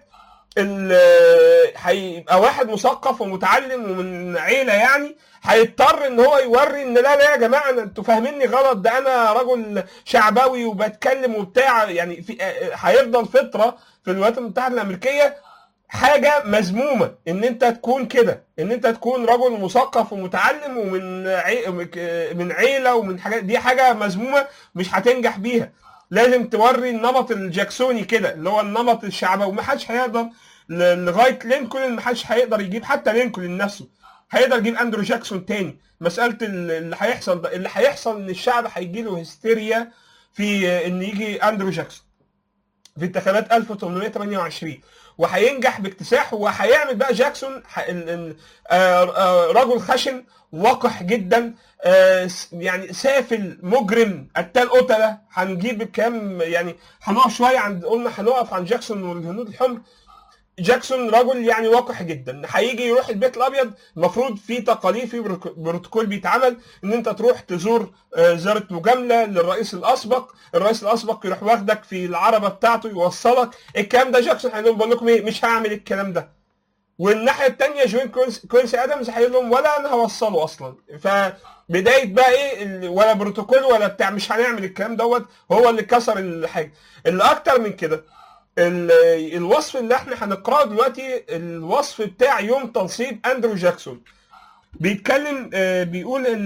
ال- هيبقى واحد مثقف ومتعلم ومن عيله يعني هيضطر ان هو يوري ان لا لا يا جماعه أنا- انتوا فاهميني غلط ده انا رجل شعبوي وبتكلم وبتاع يعني في هيفضل فتره في الولايات المتحده الامريكيه حاجه مذمومه ان انت تكون كده ان انت تكون رجل مثقف ومتعلم ومن عي... من عيله ومن حاجات دي حاجه مذمومه مش هتنجح بيها لازم توري النمط الجاكسوني كده اللي هو النمط الشعبوي ومحدش هيقدر ل- لغايه لينكولن محدش هيقدر يجيب حتى لينكولن نفسه هيقدر يجيب اندرو جاكسون تاني مساله ال- اللي هيحصل ده اللي هيحصل ان الشعب هيجي له هستيريا في ان يجي اندرو جاكسون في انتخابات 1828 وهينجح باكتساح وهيعمل بقى جاكسون ح- ال- ال- آه، آه، رجل خشن وقح جدا آه، س- يعني سافل مجرم قتال قتله هنجيب كام يعني هنقف شويه عند قلنا هنقف عند جاكسون والهنود الحمر جاكسون رجل يعني وقح جدا هيجي يروح البيت الابيض المفروض في تقاليد في بروك- بروتوكول بيتعمل ان انت تروح تزور آه، زياره مجامله للرئيس الاسبق الرئيس الاسبق يروح واخدك في العربه بتاعته يوصلك الكلام ده جاكسون هيقول لهم بقول لكم ايه مش هعمل الكلام ده والناحيه الثانيه جوين كوينس- كوينسي ادمز هيقول لهم ولا انا هوصله اصلا فبدايه بقى ايه ال- ولا بروتوكول ولا بتاع مش هنعمل الكلام دوت هو اللي كسر الحاجه اللي اكتر من كده ال- الوصف اللي احنا هنقراه دلوقتي الوصف بتاع يوم تنصيب اندرو جاكسون بيتكلم آه، بيقول ان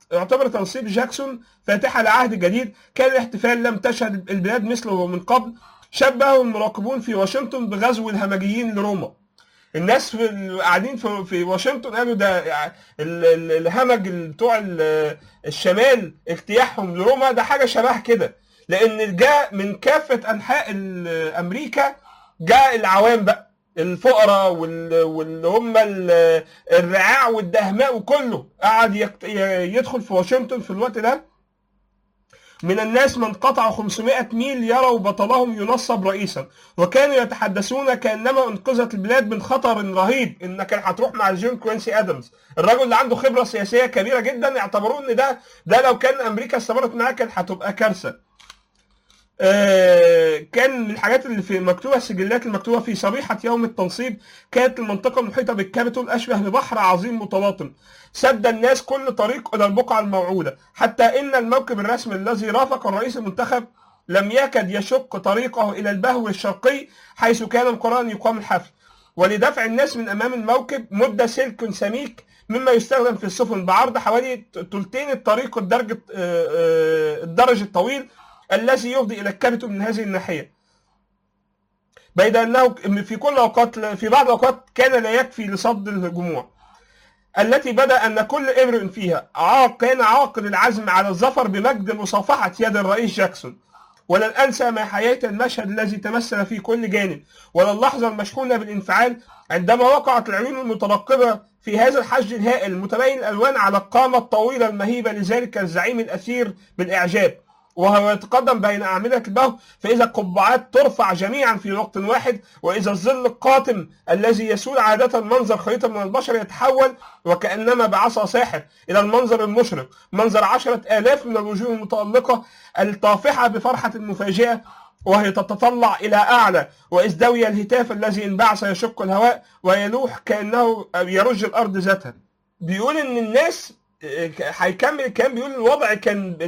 يعتبر تنصيب جاكسون فاتحة لعهد جديد كان الاحتفال لم تشهد البلاد مثله من قبل شبهه المراقبون في واشنطن بغزو الهمجيين لروما الناس في ال- قاعدين في, في واشنطن قالوا ده ال- ال- الهمج ال- بتوع ال- الشمال اجتياحهم لروما ده حاجه شبه كده لان جاء من كافه انحاء ال- امريكا جاء العوام بقى الفقراء وال- واللي هم ال- الرعاع والدهماء وكله قعد يكت- ي- يدخل في واشنطن في الوقت ده من الناس من قطعوا 500 ميل يروا بطلهم ينصب رئيسا وكانوا يتحدثون كانما انقذت البلاد من خطر رهيب انك هتروح مع جون كوينسي ادمز الرجل اللي عنده خبره سياسيه كبيره جدا يعتبروه ان ده ده لو كان امريكا استمرت معاه كانت هتبقى كارثه آه، كان من الحاجات اللي في مكتوبه السجلات المكتوبه في صبيحه يوم التنصيب كانت المنطقه المحيطه بالكابيتول اشبه ببحر عظيم متلاطم سد الناس كل طريق الى البقعه الموعوده حتى ان الموكب الرسمي الذي رافق الرئيس المنتخب لم يكد يشق طريقه الى البهو الشرقي حيث كان مقررا يقام الحفل ولدفع الناس من امام الموكب مد سلك سميك مما يستخدم في السفن بعرض حوالي ثلثين الطريق الدرج آه، آه، الدرج الطويل الذي يفضي الى الكابيتول من هذه الناحيه بيد انه في كل الاوقات في بعض الاوقات كان لا يكفي لصد الجموع التي بدا ان كل امرئ فيها عاق كان عاقل العزم على الظفر بمجد مصافحه يد الرئيس جاكسون ولن انسى ما حييت المشهد الذي تمثل في كل جانب ولا اللحظه المشحونه بالانفعال عندما وقعت العيون المترقبه في هذا الحشد الهائل متبين الالوان على القامه الطويله المهيبه لذلك الزعيم الاثير بالاعجاب وهو يتقدم بين أعمدة البهو فإذا القبعات ترفع جميعا في وقت واحد وإذا الظل القاتم الذي يسود عادة منظر خريطة من البشر يتحول وكأنما بعصا ساحر إلى المنظر المشرق منظر عشرة آلاف من الوجوه المتألقة الطافحة بفرحة مفاجئة وهي تتطلع إلى أعلى وإذ دوي الهتاف الذي انبعث يشق الهواء ويلوح كأنه يرج الأرض ذاتها بيقول إن الناس هيكمل الكلام بيقول الوضع كان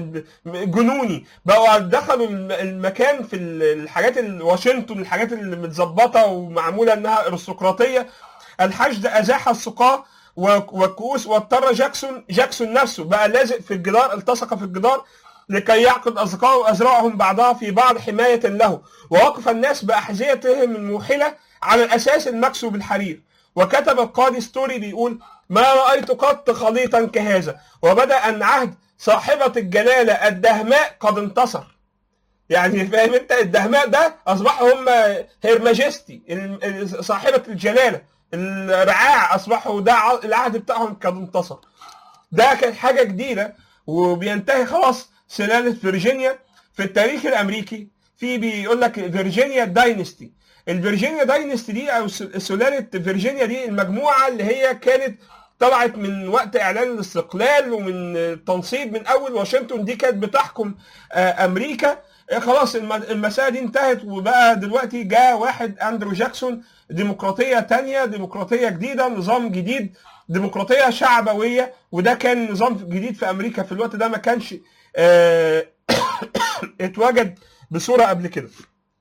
جنوني بقوا دخلوا المكان في الحاجات ال- واشنطن الحاجات اللي متظبطه ومعموله انها ارستقراطيه الحشد ازاح السقاه و- والكؤوس واضطر جاكسون جاكسون نفسه بقى لازق في الجدار التصق في الجدار لكي يعقد اصدقائه ازرعهم بعضها في بعض حمايه له ووقف الناس باحذيتهم الموحله على الاساس المكسو بالحرير وكتب القاضي ستوري بيقول ما رأيت قط خليطا كهذا وبدأ أن عهد صاحبة الجلالة الدهماء قد انتصر يعني فاهم انت الدهماء ده اصبحوا هم هير ماجستي ال- صاحبة الجلالة الرعاع اصبحوا ده ع- العهد بتاعهم قد انتصر ده كان حاجة جديدة وبينتهي خلاص سلالة فيرجينيا في التاريخ الامريكي في بيقول لك فيرجينيا داينستي الفيرجينيا داينستي دي او س- سلاله فيرجينيا دي المجموعه اللي هي كانت طلعت من وقت اعلان الاستقلال ومن تنصيب من اول واشنطن دي كانت بتحكم آه، امريكا آه، خلاص الم- المساله دي انتهت وبقى دلوقتي جاء واحد اندرو جاكسون ديمقراطيه تانية ديمقراطيه جديده نظام جديد ديمقراطيه شعبويه وده كان نظام جديد في امريكا في الوقت ده ما كانش آه، اتوجد بصوره قبل كده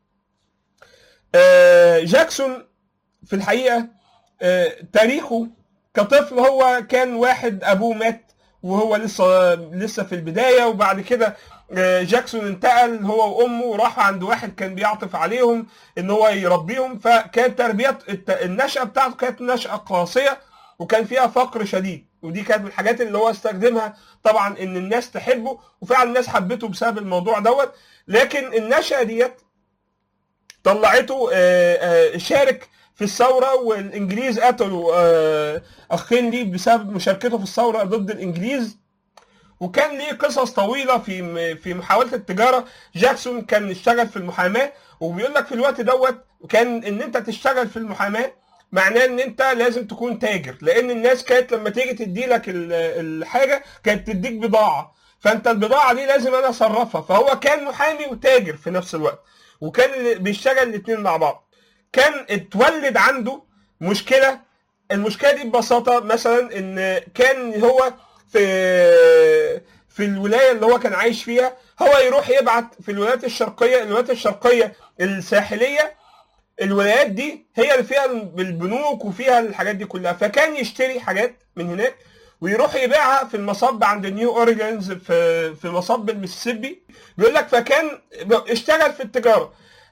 آه، جاكسون في الحقيقه آه، تاريخه كطفل هو كان واحد ابوه مات وهو لسه لسه في البدايه وبعد كده آه، جاكسون انتقل هو وامه وراح عند واحد كان بيعطف عليهم ان هو يربيهم فكانت تربيه الت- النشاه بتاعته كانت نشاه قاسيه وكان فيها فقر شديد ودي كانت من الحاجات اللي هو استخدمها طبعا ان الناس تحبه وفعلا الناس حبته بسبب الموضوع دوت لكن النشأة ديت طلعته آه، آه، شارك في الثورة والإنجليز قتلوا آه، أخين ليه بسبب مشاركته في الثورة ضد الإنجليز وكان ليه قصص طويلة في في محاولة التجارة جاكسون كان اشتغل في المحاماة وبيقول لك في الوقت دوت كان إن أنت تشتغل في المحاماة معناه ان انت لازم تكون تاجر لان الناس كانت لما تيجي تدي لك الحاجه كانت تديك بضاعه فانت البضاعه دي لازم انا اصرفها فهو كان محامي وتاجر في نفس الوقت وكان بيشتغل الاثنين مع بعض كان اتولد عنده مشكله المشكله دي ببساطه مثلا ان كان هو في في الولايه اللي هو كان عايش فيها هو يروح يبعت في الولايات الشرقيه الولايات الشرقيه الساحليه الولايات دي هي اللي فيها البنوك وفيها الحاجات دي كلها فكان يشتري حاجات من هناك ويروح يبيعها في المصب عند نيو اوريجنز في في مصب المسيسيبي بيقول لك فكان اشتغل في التجاره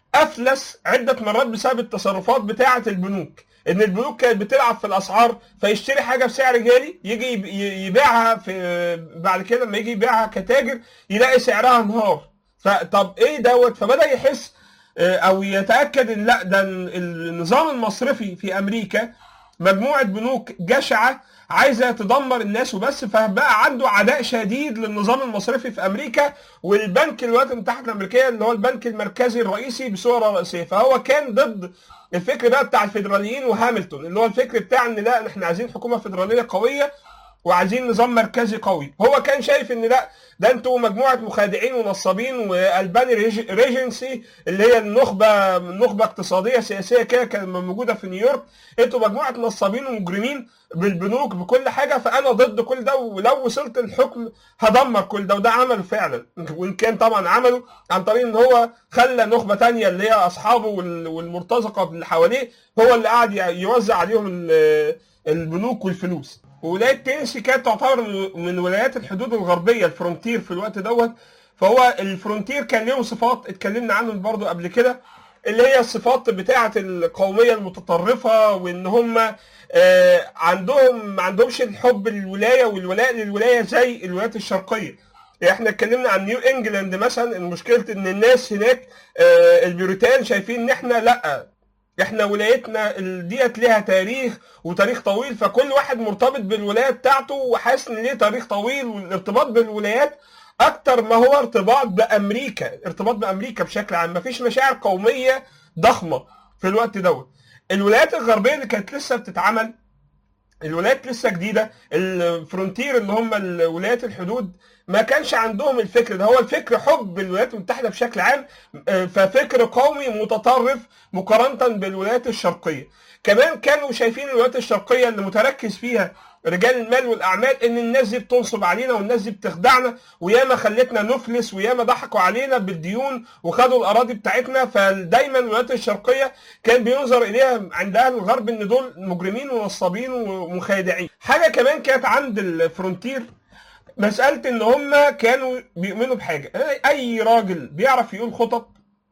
افلس عده مرات بسبب التصرفات بتاعه البنوك ان البنوك كانت بتلعب في الاسعار فيشتري حاجه بسعر غالي يجي يب- ي- يبيعها في بعد كده لما يجي يبيعها كتاجر يلاقي سعرها انهار فطب ايه دوت فبدا يحس آه، او يتاكد ان لا ده النظام المصرفي في امريكا مجموعه بنوك جشعه عايزه تدمر الناس وبس فبقى عنده عداء شديد للنظام المصرفي في امريكا والبنك الولايات المتحده الامريكيه اللي هو البنك المركزي الرئيسي بصوره رئيسيه فهو كان ضد الفكر بقى بتاع الفيدراليين وهاملتون اللي هو الفكر بتاع ان لا احنا عايزين حكومه فيدراليه قويه وعايزين نظام مركزي قوي هو كان شايف ان لا ده انتوا مجموعه مخادعين ونصابين والباني ريج- ريجنسي اللي هي النخبه نخبه اقتصاديه سياسيه كده كانت موجوده في نيويورك انتوا مجموعه نصابين ومجرمين بالبنوك بكل حاجه فانا ضد كل ده ولو وصلت الحكم هدمر كل ده وده عمله فعلا وان كان طبعا عمله عن طريق ان هو خلى نخبه تانية اللي هي اصحابه وال- والمرتزقه اللي حواليه هو اللي قاعد يوزع عليهم ال- البنوك والفلوس ولايه تينسي كانت تعتبر من- من ولايات الحدود الغربيه الفرونتير في الوقت دوت فهو الفرونتير كان ليهم صفات اتكلمنا عنهم برضو قبل كده اللي هي الصفات بتاعه القوميه المتطرفه وان هم آه، عندهم ما عندهمش الحب للولايه والولاء للولايه زي الولايات الشرقيه احنا اتكلمنا عن نيو انجلاند مثلا المشكله ان الناس هناك آه، البيوريتان شايفين ان احنا لا احنا ولايتنا ال- ديت ليها تاريخ وتاريخ طويل فكل واحد مرتبط بالولايه بتاعته وحاسس ان ليه تاريخ طويل والارتباط بالولايات اكتر ما هو ارتباط بامريكا ارتباط بامريكا بشكل عام مفيش مشاعر قوميه ضخمه في الوقت دوت الولايات الغربيه اللي كانت لسه بتتعمل الولايات لسه جديده الفرونتير اللي هم الولايات الحدود ما كانش عندهم الفكر ده هو الفكر حب الولايات المتحده بشكل عام آه، ففكر قومي متطرف مقارنه بالولايات الشرقيه كمان كانوا شايفين الولايات الشرقيه اللي متركز فيها رجال المال والاعمال ان الناس دي بتنصب علينا والناس دي بتخدعنا وياما خلتنا نفلس وياما ضحكوا علينا بالديون وخدوا الاراضي بتاعتنا فدايما الولايات الشرقيه كان بينظر اليها عند اهل الغرب ان دول مجرمين ونصابين ومخادعين حاجه كمان كانت عند الفرونتير مساله ان هم كانوا بيؤمنوا بحاجه اي راجل بيعرف يقول خطط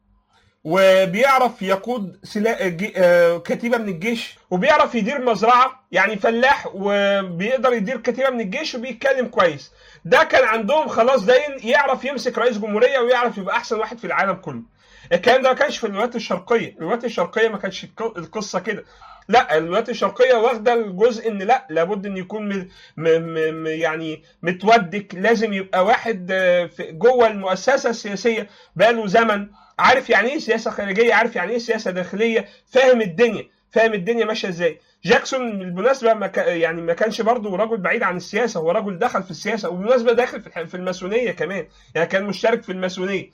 وبيعرف يقود سلا... جي... آه، كتيبه من الجيش وبيعرف يدير مزرعه يعني فلاح وبيقدر يدير كتيبه من الجيش وبيتكلم كويس ده كان عندهم خلاص ده يعرف يمسك رئيس جمهوريه ويعرف يبقى احسن واحد في العالم كله الكلام ده ما كانش في الولايات الشرقيه الولايات الشرقيه ما كانش الق- القصه كده لا الولايات الشرقيه واخده الجزء ان لا لابد ان يكون م... م... م... يعني متودك لازم يبقى واحد آه، في- جوه المؤسسه السياسيه بقاله زمن عارف يعني ايه سياسه خارجيه عارف يعني ايه سياسه داخليه فاهم الدنيا فاهم الدنيا ماشيه ازاي جاكسون بالمناسبه ما كا- يعني ما كانش برضه رجل بعيد عن السياسه هو رجل دخل في السياسه وبالمناسبه داخل في الح- في الماسونيه كمان يعني كان مشترك في الماسونيه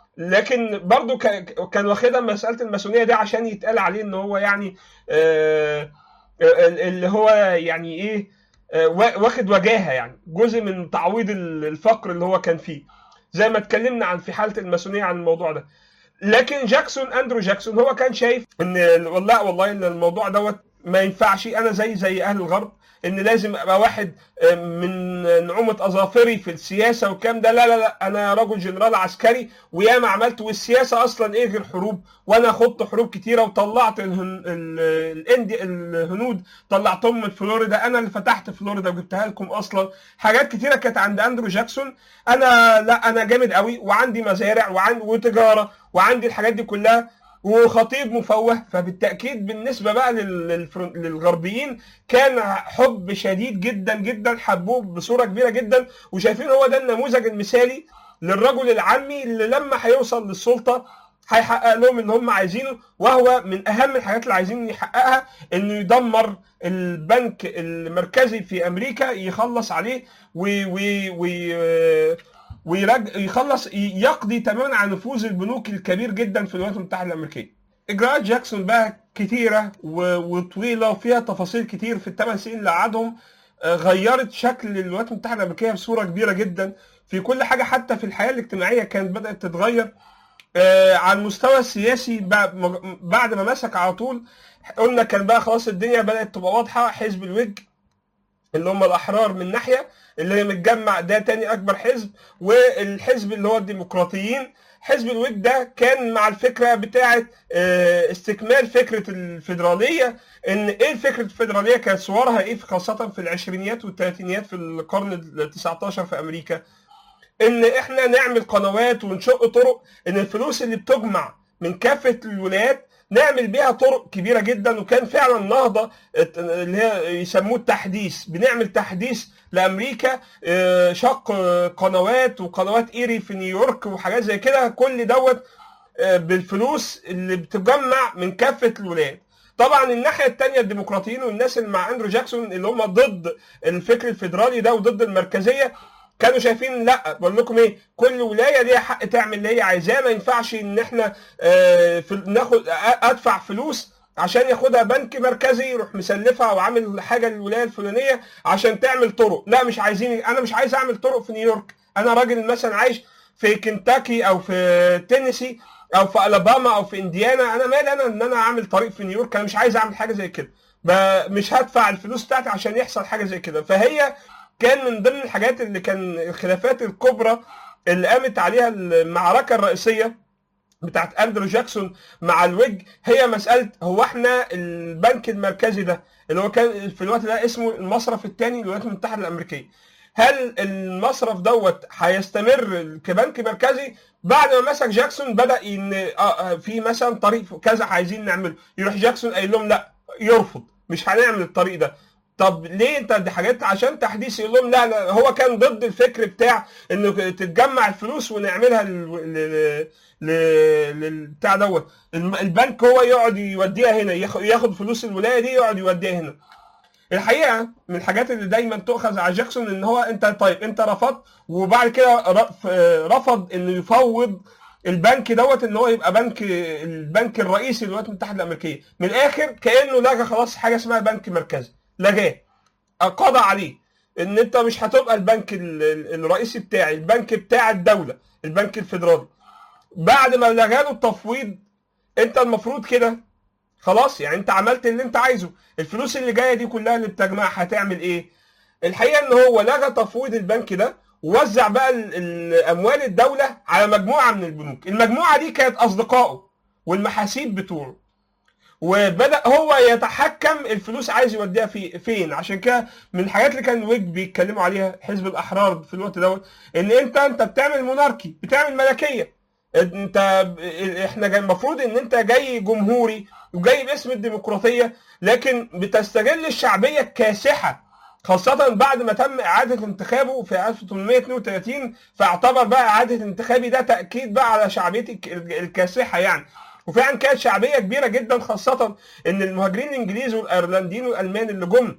لكن برضه ك- كان واخدها مساله الماسونيه دي عشان يتقال عليه ان هو يعني آه، آه، اللي هو يعني ايه آه، وا- واخد وجاهه يعني جزء من تعويض ال- الفقر اللي هو كان فيه زي ما اتكلمنا عن في حاله الماسونيه عن الموضوع ده لكن جاكسون اندرو جاكسون هو كان شايف ان والله والله ان الموضوع دوت ما ينفعش انا زي زي اهل الغرب ان لازم ابقى واحد آه، من نعومه اظافري في السياسه والكلام ده لا لا لا انا رجل جنرال عسكري وياما عملت والسياسه اصلا ايه غير حروب وانا خضت حروب كتيره وطلعت الهن... ال- الاندي الهنود طلعتهم من فلوريدا انا اللي فتحت فلوريدا وجبتها لكم اصلا حاجات كتيره كانت عند اندرو جاكسون انا لا انا جامد قوي وعندي مزارع وعندي وتجاره وعندي الحاجات دي كلها وخطيب مفوه فبالتاكيد بالنسبه بقى لل- للفرن- للغربيين كان حب شديد جدا جدا حبوه بصوره كبيره جدا وشايفين هو ده النموذج المثالي للرجل العامي اللي لما هيوصل للسلطه هيحقق لهم اللي هم عايزينه وهو من اهم الحاجات اللي عايزين يحققها انه يدمر البنك المركزي في امريكا يخلص عليه وي وي وي ويرج... يخلص يقضي تماما على نفوذ البنوك الكبير جدا في الولايات المتحده الامريكيه. اجراءات جاكسون بقى كتيره و... وطويله وفيها تفاصيل كتير في الثمان سنين اللي قعدهم آه، غيرت شكل الولايات المتحده الامريكيه بصوره كبيره جدا في كل حاجه حتى في الحياه الاجتماعيه كانت بدات تتغير آه، على المستوى السياسي بعد بعد ما مسك على طول قلنا كان بقى خلاص الدنيا بدات تبقى واضحه حزب الوج اللي هم الاحرار من ناحيه اللي هي متجمع ده تاني اكبر حزب والحزب اللي هو الديمقراطيين حزب الويك ده كان مع الفكره بتاعه آه، استكمال فكره الفيدراليه ان ايه فكره الفيدراليه كانت صورها ايه خاصه في العشرينيات والثلاثينيات في القرن ال 19 في امريكا ان احنا نعمل قنوات ونشق طرق ان الفلوس اللي بتجمع من كافه الولايات نعمل بيها طرق كبيره جدا وكان فعلا نهضه ات- اللي هي يسموه التحديث بنعمل تحديث لامريكا اه، شق اه، قنوات وقنوات ايري في نيويورك وحاجات زي كده كل دوت اه، بالفلوس اللي بتجمع من كافه الولايات طبعا الناحيه الثانيه الديمقراطيين والناس اللي مع اندرو جاكسون اللي هم ضد الفكر الفيدرالي ده وضد المركزيه كانوا شايفين لا بقول لكم ايه كل ولايه ليها حق تعمل اللي هي عايزاه ما ينفعش ان احنا آه، في- ناخد أ- ادفع فلوس عشان ياخدها بنك مركزي يروح مسلفها او عامل حاجه للولايه الفلانيه عشان تعمل طرق لا مش عايزين انا مش عايز اعمل طرق في نيويورك انا راجل مثلا عايش في كنتاكي او في تينيسي او في الاباما او في انديانا انا مالي انا ان انا اعمل طريق في نيويورك انا مش عايز اعمل حاجه زي كده ب- مش هدفع الفلوس بتاعتي عشان يحصل حاجه زي كده فهي كان من ضمن الحاجات اللي كان الخلافات الكبرى اللي قامت عليها المعركه الرئيسيه بتاعت اندرو جاكسون مع الويج هي مساله هو احنا البنك المركزي ده اللي هو كان في الوقت ده اسمه المصرف الثاني للولايات المتحده الامريكيه هل المصرف دوت هيستمر كبنك مركزي بعد ما مسك جاكسون بدا ان آه، آه، في مثلا طريق كذا عايزين نعمله يروح جاكسون قايل لهم لا يرفض مش هنعمل الطريق ده طب ليه انت دي حاجات عشان تحديث يقول لهم لا لا هو كان ضد الفكر بتاع انه تتجمع الفلوس ونعملها لل... لل... لل... لل... بتاع دوت الم- البنك هو يقعد يوديها هنا ياخد, ياخد فلوس الولايه دي يقعد يوديها هنا الحقيقه من الحاجات اللي دايما تؤخذ على جاكسون ان هو انت طيب انت رفضت وبعد كده رف- رفض انه يفوض البنك دوت ان هو يبقى بنك البنك الرئيسي للولايات المتحده الامريكيه من الاخر كانه لغى خلاص حاجه اسمها بنك مركزي لغاه قضى عليه ان انت مش هتبقى البنك ال- ال- الرئيسي بتاعي البنك بتاع الدوله البنك الفيدرالي بعد ما لغاله التفويض انت المفروض كده خلاص يعني انت عملت اللي انت عايزه الفلوس اللي جايه دي كلها اللي بتجمعها هتعمل ايه الحقيقه ان هو لغى تفويض البنك ده ووزع بقى ال- ال- اموال الدوله على مجموعه من البنوك المجموعه دي كانت اصدقائه والمحاسيب بتوعه وبدا هو يتحكم الفلوس عايز يوديها في فين عشان كده من الحاجات اللي كان ويج بيتكلموا عليها حزب الاحرار في الوقت دوت ان انت انت بتعمل موناركي بتعمل ملكيه انت احنا جاي- المفروض ان انت جاي جمهوري وجاي باسم الديمقراطيه لكن بتستغل الشعبيه الكاسحه خاصة بعد ما تم إعادة انتخابه في 1832 فاعتبر بقى إعادة انتخابي ده تأكيد بقى على شعبيتي الك- الكاسحة يعني وفعلا كانت شعبية كبيرة جدا خاصة إن المهاجرين الإنجليز والأيرلنديين والألمان اللي جم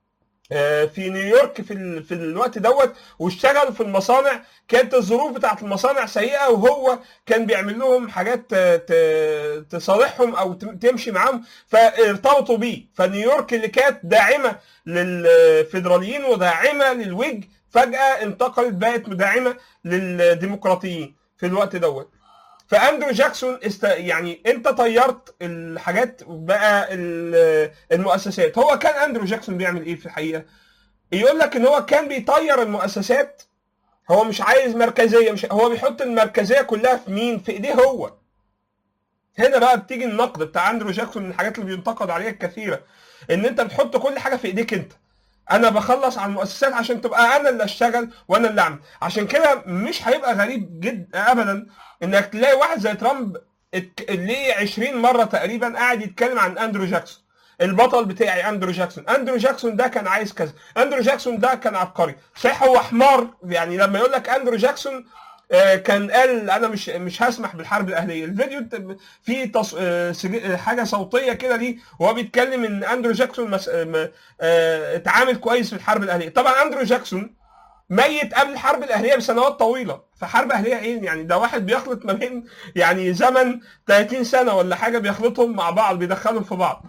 آه، في نيويورك في ال... في الوقت دوت واشتغلوا في المصانع كانت الظروف بتاعت المصانع سيئه وهو كان بيعمل لهم حاجات ت... ت... تصالحهم او ت... تمشي معاهم فارتبطوا بيه فنيويورك اللي كانت داعمه للفيدراليين وداعمه للويج فجاه انتقلت بقت داعمه للديمقراطيين في الوقت دوت فاندرو جاكسون است... يعني انت طيرت الحاجات بقى ال- المؤسسات هو كان اندرو جاكسون بيعمل ايه في الحقيقه يقول لك ان هو كان بيطير المؤسسات هو مش عايز مركزيه مش هو بيحط المركزيه كلها في مين في ايديه هو هنا بقى بتيجي النقد بتاع اندرو جاكسون من الحاجات اللي بينتقد عليها الكثيره ان انت بتحط كل حاجه في ايديك انت انا بخلص على المؤسسات عشان تبقى انا اللي اشتغل وانا اللي اعمل عشان كده مش هيبقى غريب جدا ابدا انك تلاقي واحد زي ترامب اتك- ليه 20 مره تقريبا قاعد يتكلم عن اندرو جاكسون البطل بتاعي اندرو جاكسون اندرو جاكسون ده كان عايز كذا اندرو جاكسون ده كان عبقري صحيح هو حمار يعني لما يقول لك اندرو جاكسون آه، كان قال انا مش مش هسمح بالحرب الاهليه الفيديو ت- فيه تص... آه، سج- آه، حاجه صوتيه كده ليه وهو بيتكلم ان اندرو جاكسون مس... آه، م- آه، اتعامل كويس في الحرب الاهليه طبعا اندرو جاكسون ميت قبل الحرب الاهليه بسنوات طويله فحرب اهليه ايه يعني ده واحد بيخلط ما بين يعني زمن 30 سنه ولا حاجه بيخلطهم مع بعض بيدخلهم في بعض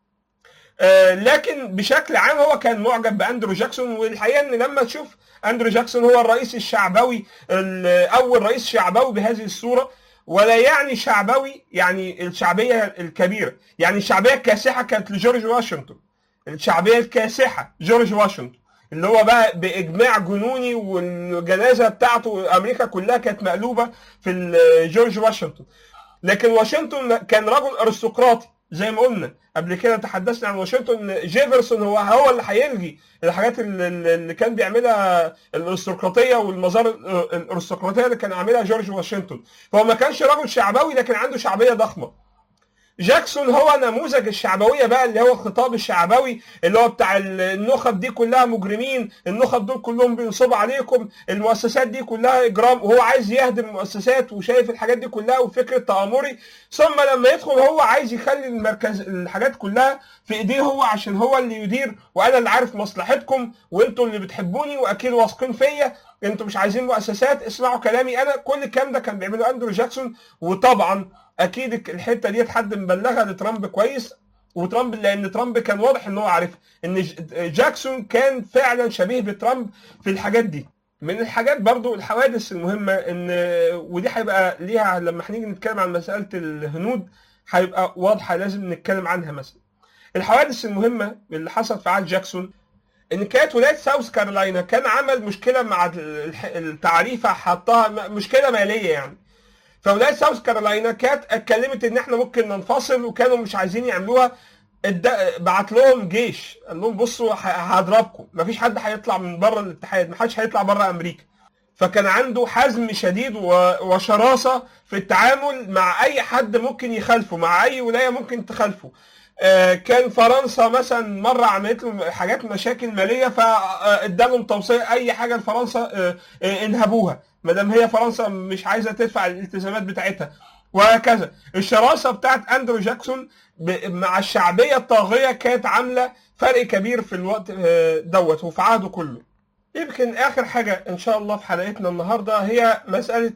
آه، لكن بشكل عام هو كان معجب باندرو جاكسون والحقيقه ان لما تشوف اندرو جاكسون هو الرئيس الشعبوي ال- اول رئيس شعبوي بهذه الصوره ولا يعني شعبوي يعني الشعبيه الكبيره يعني الشعبيه الكاسحه كانت لجورج واشنطن الشعبيه الكاسحه جورج واشنطن اللي هو بقى باجماع جنوني والجنازه بتاعته امريكا كلها كانت مقلوبه في ال- جورج واشنطن لكن واشنطن كان رجل ارستقراطي زي ما قلنا قبل كده تحدثنا عن واشنطن جيفرسون هو هو اللي هيلغي الحاجات اللي, اللي كان بيعملها الارستقراطيه والمظاهر الارستقراطيه اللي كان عاملها جورج واشنطن فهو ما كانش رجل شعبوي لكن عنده شعبيه ضخمه جاكسون هو نموذج الشعبويه بقى اللي هو الخطاب الشعبوي اللي هو بتاع النخب دي كلها مجرمين النخب دول كلهم بينصبوا عليكم المؤسسات دي كلها اجرام وهو عايز يهدم المؤسسات وشايف الحاجات دي كلها وفكره تآمري ثم لما يدخل هو عايز يخلي المركز الحاجات كلها في ايديه هو عشان هو اللي يدير وانا اللي عارف مصلحتكم وانتوا اللي بتحبوني واكيد واثقين فيا انتوا مش عايزين مؤسسات اسمعوا كلامي انا كل الكلام ده كان بيعمله اندرو جاكسون وطبعا اكيد الحته دي حد مبلغها لترامب كويس وترامب لان ترامب كان واضح ان هو عارف ان جاكسون كان فعلا شبيه بترامب في الحاجات دي من الحاجات برضو الحوادث المهمه ان ودي هيبقى ليها لما هنيجي نتكلم عن مساله الهنود هيبقى واضحه لازم نتكلم عنها مثلا الحوادث المهمه اللي حصلت في عهد جاكسون ان كانت ولايه ساوث كارولاينا كان عمل مشكله مع التعريفه حطها مشكله ماليه يعني فولايه ساوث كارولاينا كانت اتكلمت ان احنا ممكن ننفصل وكانوا مش عايزين يعملوها بعت لهم جيش قال لهم بصوا هضربكم مفيش حد هيطلع من بره الاتحاد محدش هيطلع بره امريكا فكان عنده حزم شديد وشراسه في التعامل مع اي حد ممكن يخالفه مع اي ولايه ممكن تخالفه كان فرنسا مثلا مره عملت له حاجات مشاكل ماليه فادالهم توصيه اي حاجه لفرنسا انهبوها ما دام هي فرنسا مش عايزه تدفع الالتزامات بتاعتها وهكذا الشراسه بتاعت اندرو جاكسون مع الشعبيه الطاغيه كانت عامله فرق كبير في الوقت دوت وفي عهده كله يمكن اخر حاجه ان شاء الله في حلقتنا النهارده هي مساله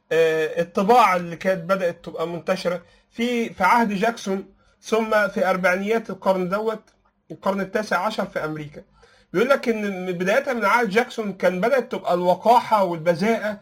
الطباعه اللي كانت بدات تبقى منتشره في في عهد جاكسون ثم في اربعينيات القرن دوت القرن التاسع عشر في امريكا بيقول لك ان بدايه من عهد جاكسون كان بدات تبقى الوقاحه والبذاءه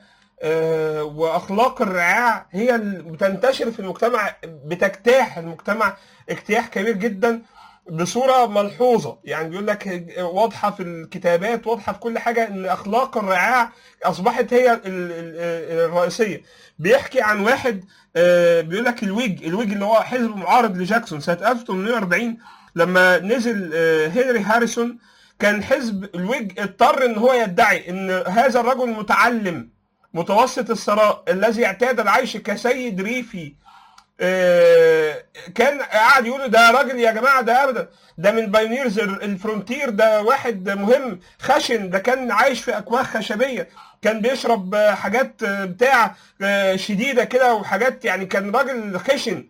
واخلاق الرعاع هي اللي بتنتشر في المجتمع بتجتاح المجتمع اجتياح كبير جدا بصوره ملحوظه يعني بيقول لك واضحه في الكتابات واضحه في كل حاجه ان اخلاق الرعاع اصبحت هي الرئيسيه بيحكي عن واحد بيقول لك الويج الويج اللي هو حزب معارض لجاكسون سنه 1840 لما نزل هنري هاريسون كان حزب الويج اضطر ان هو يدعي ان هذا الرجل متعلم متوسط الثراء الذي اعتاد العيش كسيد ريفي كان قاعد يقولوا ده راجل يا جماعه ده ابدا ده من بايونيرز الفرونتير ده واحد مهم خشن ده كان عايش في اكواخ خشبيه كان بيشرب حاجات بتاع شديده كده وحاجات يعني كان راجل خشن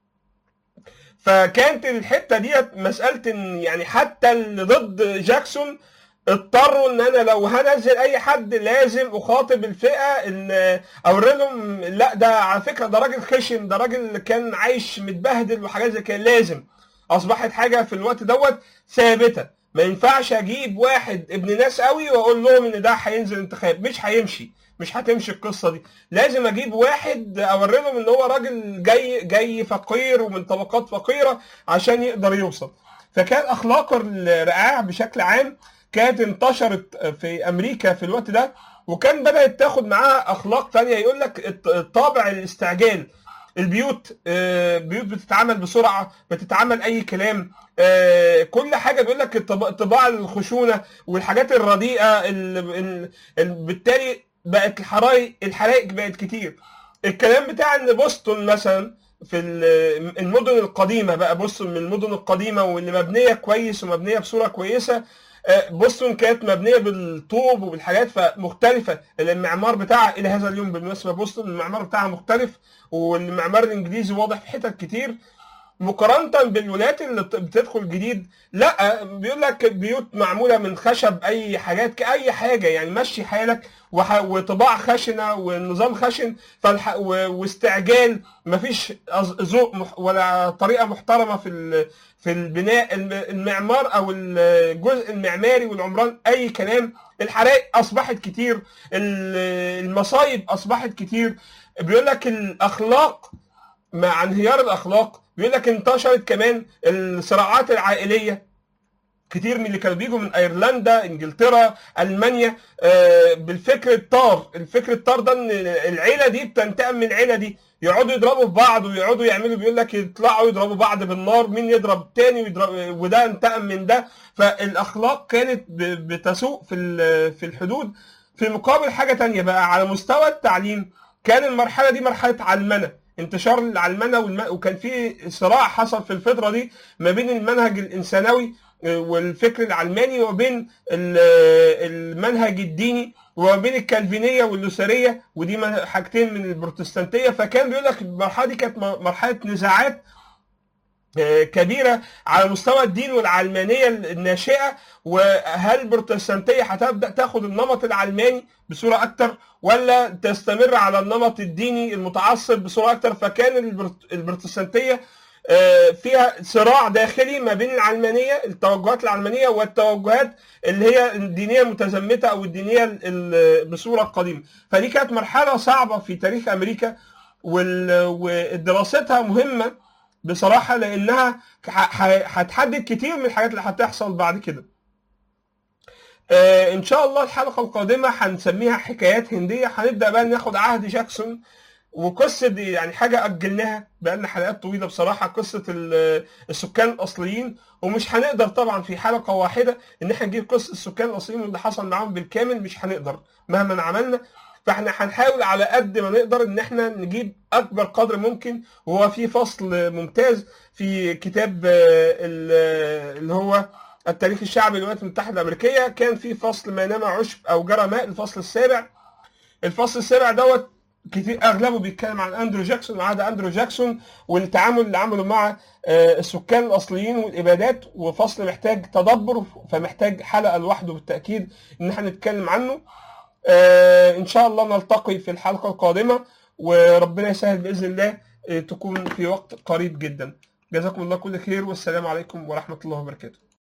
فكانت الحته ديت مساله ان يعني حتى اللي ضد جاكسون اضطروا ان انا لو هنزل اي حد لازم اخاطب الفئه ان اوري لهم لا ده على فكره ده راجل خشن ده راجل كان عايش متبهدل وحاجات زي كده لازم اصبحت حاجه في الوقت دوت ثابته ما ينفعش اجيب واحد ابن ناس قوي واقول لهم ان ده هينزل انتخاب مش هيمشي مش هتمشي القصه دي لازم اجيب واحد اوري لهم ان هو راجل جاي جاي فقير ومن طبقات فقيره عشان يقدر يوصل فكان اخلاق الرعاع بشكل عام كانت انتشرت في امريكا في الوقت ده وكان بدات تاخد معاها اخلاق تانية يقول لك طابع الاستعجال البيوت بيوت بتتعمل بسرعه بتتعمل اي كلام كل حاجه بيقول لك طباع الخشونه والحاجات الرديئه بالتالي بقت الحرايق الحرائق بقت كتير الكلام بتاع ان بوسطن مثلا في المدن القديمه بقى بوسطن من المدن القديمه واللي مبنيه كويس ومبنيه بصوره كويسه بوسطن كانت مبنيه بالطوب وبالحاجات فمختلفه المعمار بتاعها الى هذا اليوم بالمناسبه بوسطن المعمار بتاعها مختلف والمعمار الانجليزي واضح في حتت كتير مقارنه بالولايات اللي بتدخل جديد لا بيقول لك بيوت معموله من خشب اي حاجات اي حاجه يعني مشي حالك وطباع خشنه ونظام خشن فالح... واستعجال مفيش ذوق ولا طريقه محترمه في في البناء المعمار او الجزء المعماري والعمران اي كلام الحرائق اصبحت كتير المصايب اصبحت كتير بيقول لك الاخلاق مع انهيار الاخلاق بيقول لك انتشرت كمان الصراعات العائليه كتير من اللي كانوا بيجوا من ايرلندا انجلترا المانيا آه، بالفكر الطار الفكر الطار ده ان العيله دي بتنتقم من العيله دي يقعدوا يضربوا في بعض ويقعدوا يعملوا بيقول لك يطلعوا يضربوا بعض بالنار مين يضرب تاني ويضرب وده انتقم من ده فالاخلاق كانت ب- بتسوء في ال- في الحدود في مقابل حاجه تانية بقى على مستوى التعليم كان المرحله دي مرحله علمنه انتشار العلمنه والم... وكان في صراع حصل في الفتره دي ما بين المنهج الانسانوي آه، والفكر العلماني وبين ال- آه، المنهج الديني وما بين الكالفينيه واللوثريه ودي من- حاجتين من البروتستانتيه فكان بيقول لك المرحله دي كانت م- مرحله نزاعات آه، كبيره على مستوى الدين والعلمانيه الناشئه وهل البروتستانتيه هتبدا تاخد النمط العلماني بصوره اكتر ولا تستمر على النمط الديني المتعصب بصوره اكتر فكان البروت- البروتستانتيه آه، فيها صراع داخلي ما بين العلمانيه التوجهات العلمانيه والتوجهات اللي هي الدينيه المتزمته او الدينيه ال- ال- بصوره قديمه فدي كانت مرحله صعبه في تاريخ امريكا وال- ودراستها مهمه بصراحه لانها ح- ح- هتحدد كتير من الحاجات اللي هتحصل بعد كده آه، ان شاء الله الحلقه القادمه هنسميها حكايات هنديه هنبدا بقى ناخد عهد جاكسون وقصه دي يعني حاجه اجلناها بقالنا حلقات طويله بصراحه قصه ال- السكان الاصليين ومش هنقدر طبعا في حلقه واحده ان احنا نجيب قصه السكان الاصليين واللي حصل معاهم بالكامل مش هنقدر مهما عملنا فاحنا هنحاول على قد ما نقدر ان احنا نجيب اكبر قدر ممكن وهو في فصل ممتاز في كتاب آه، ال- اللي هو التاريخ الشعبي للولايات المتحده الامريكيه كان في فصل ما نام عشب او جرى ماء الفصل السابع الفصل السابع دوت كتير اغلبه بيتكلم عن اندرو جاكسون وعهد اندرو جاكسون والتعامل اللي عمله مع آه، السكان الاصليين والابادات وفصل محتاج تدبر فمحتاج حلقه لوحده بالتاكيد ان احنا نتكلم عنه آه، ان شاء الله نلتقي في الحلقه القادمه وربنا يسهل باذن الله آه، تكون في وقت قريب جدا جزاكم الله كل خير والسلام عليكم ورحمه الله وبركاته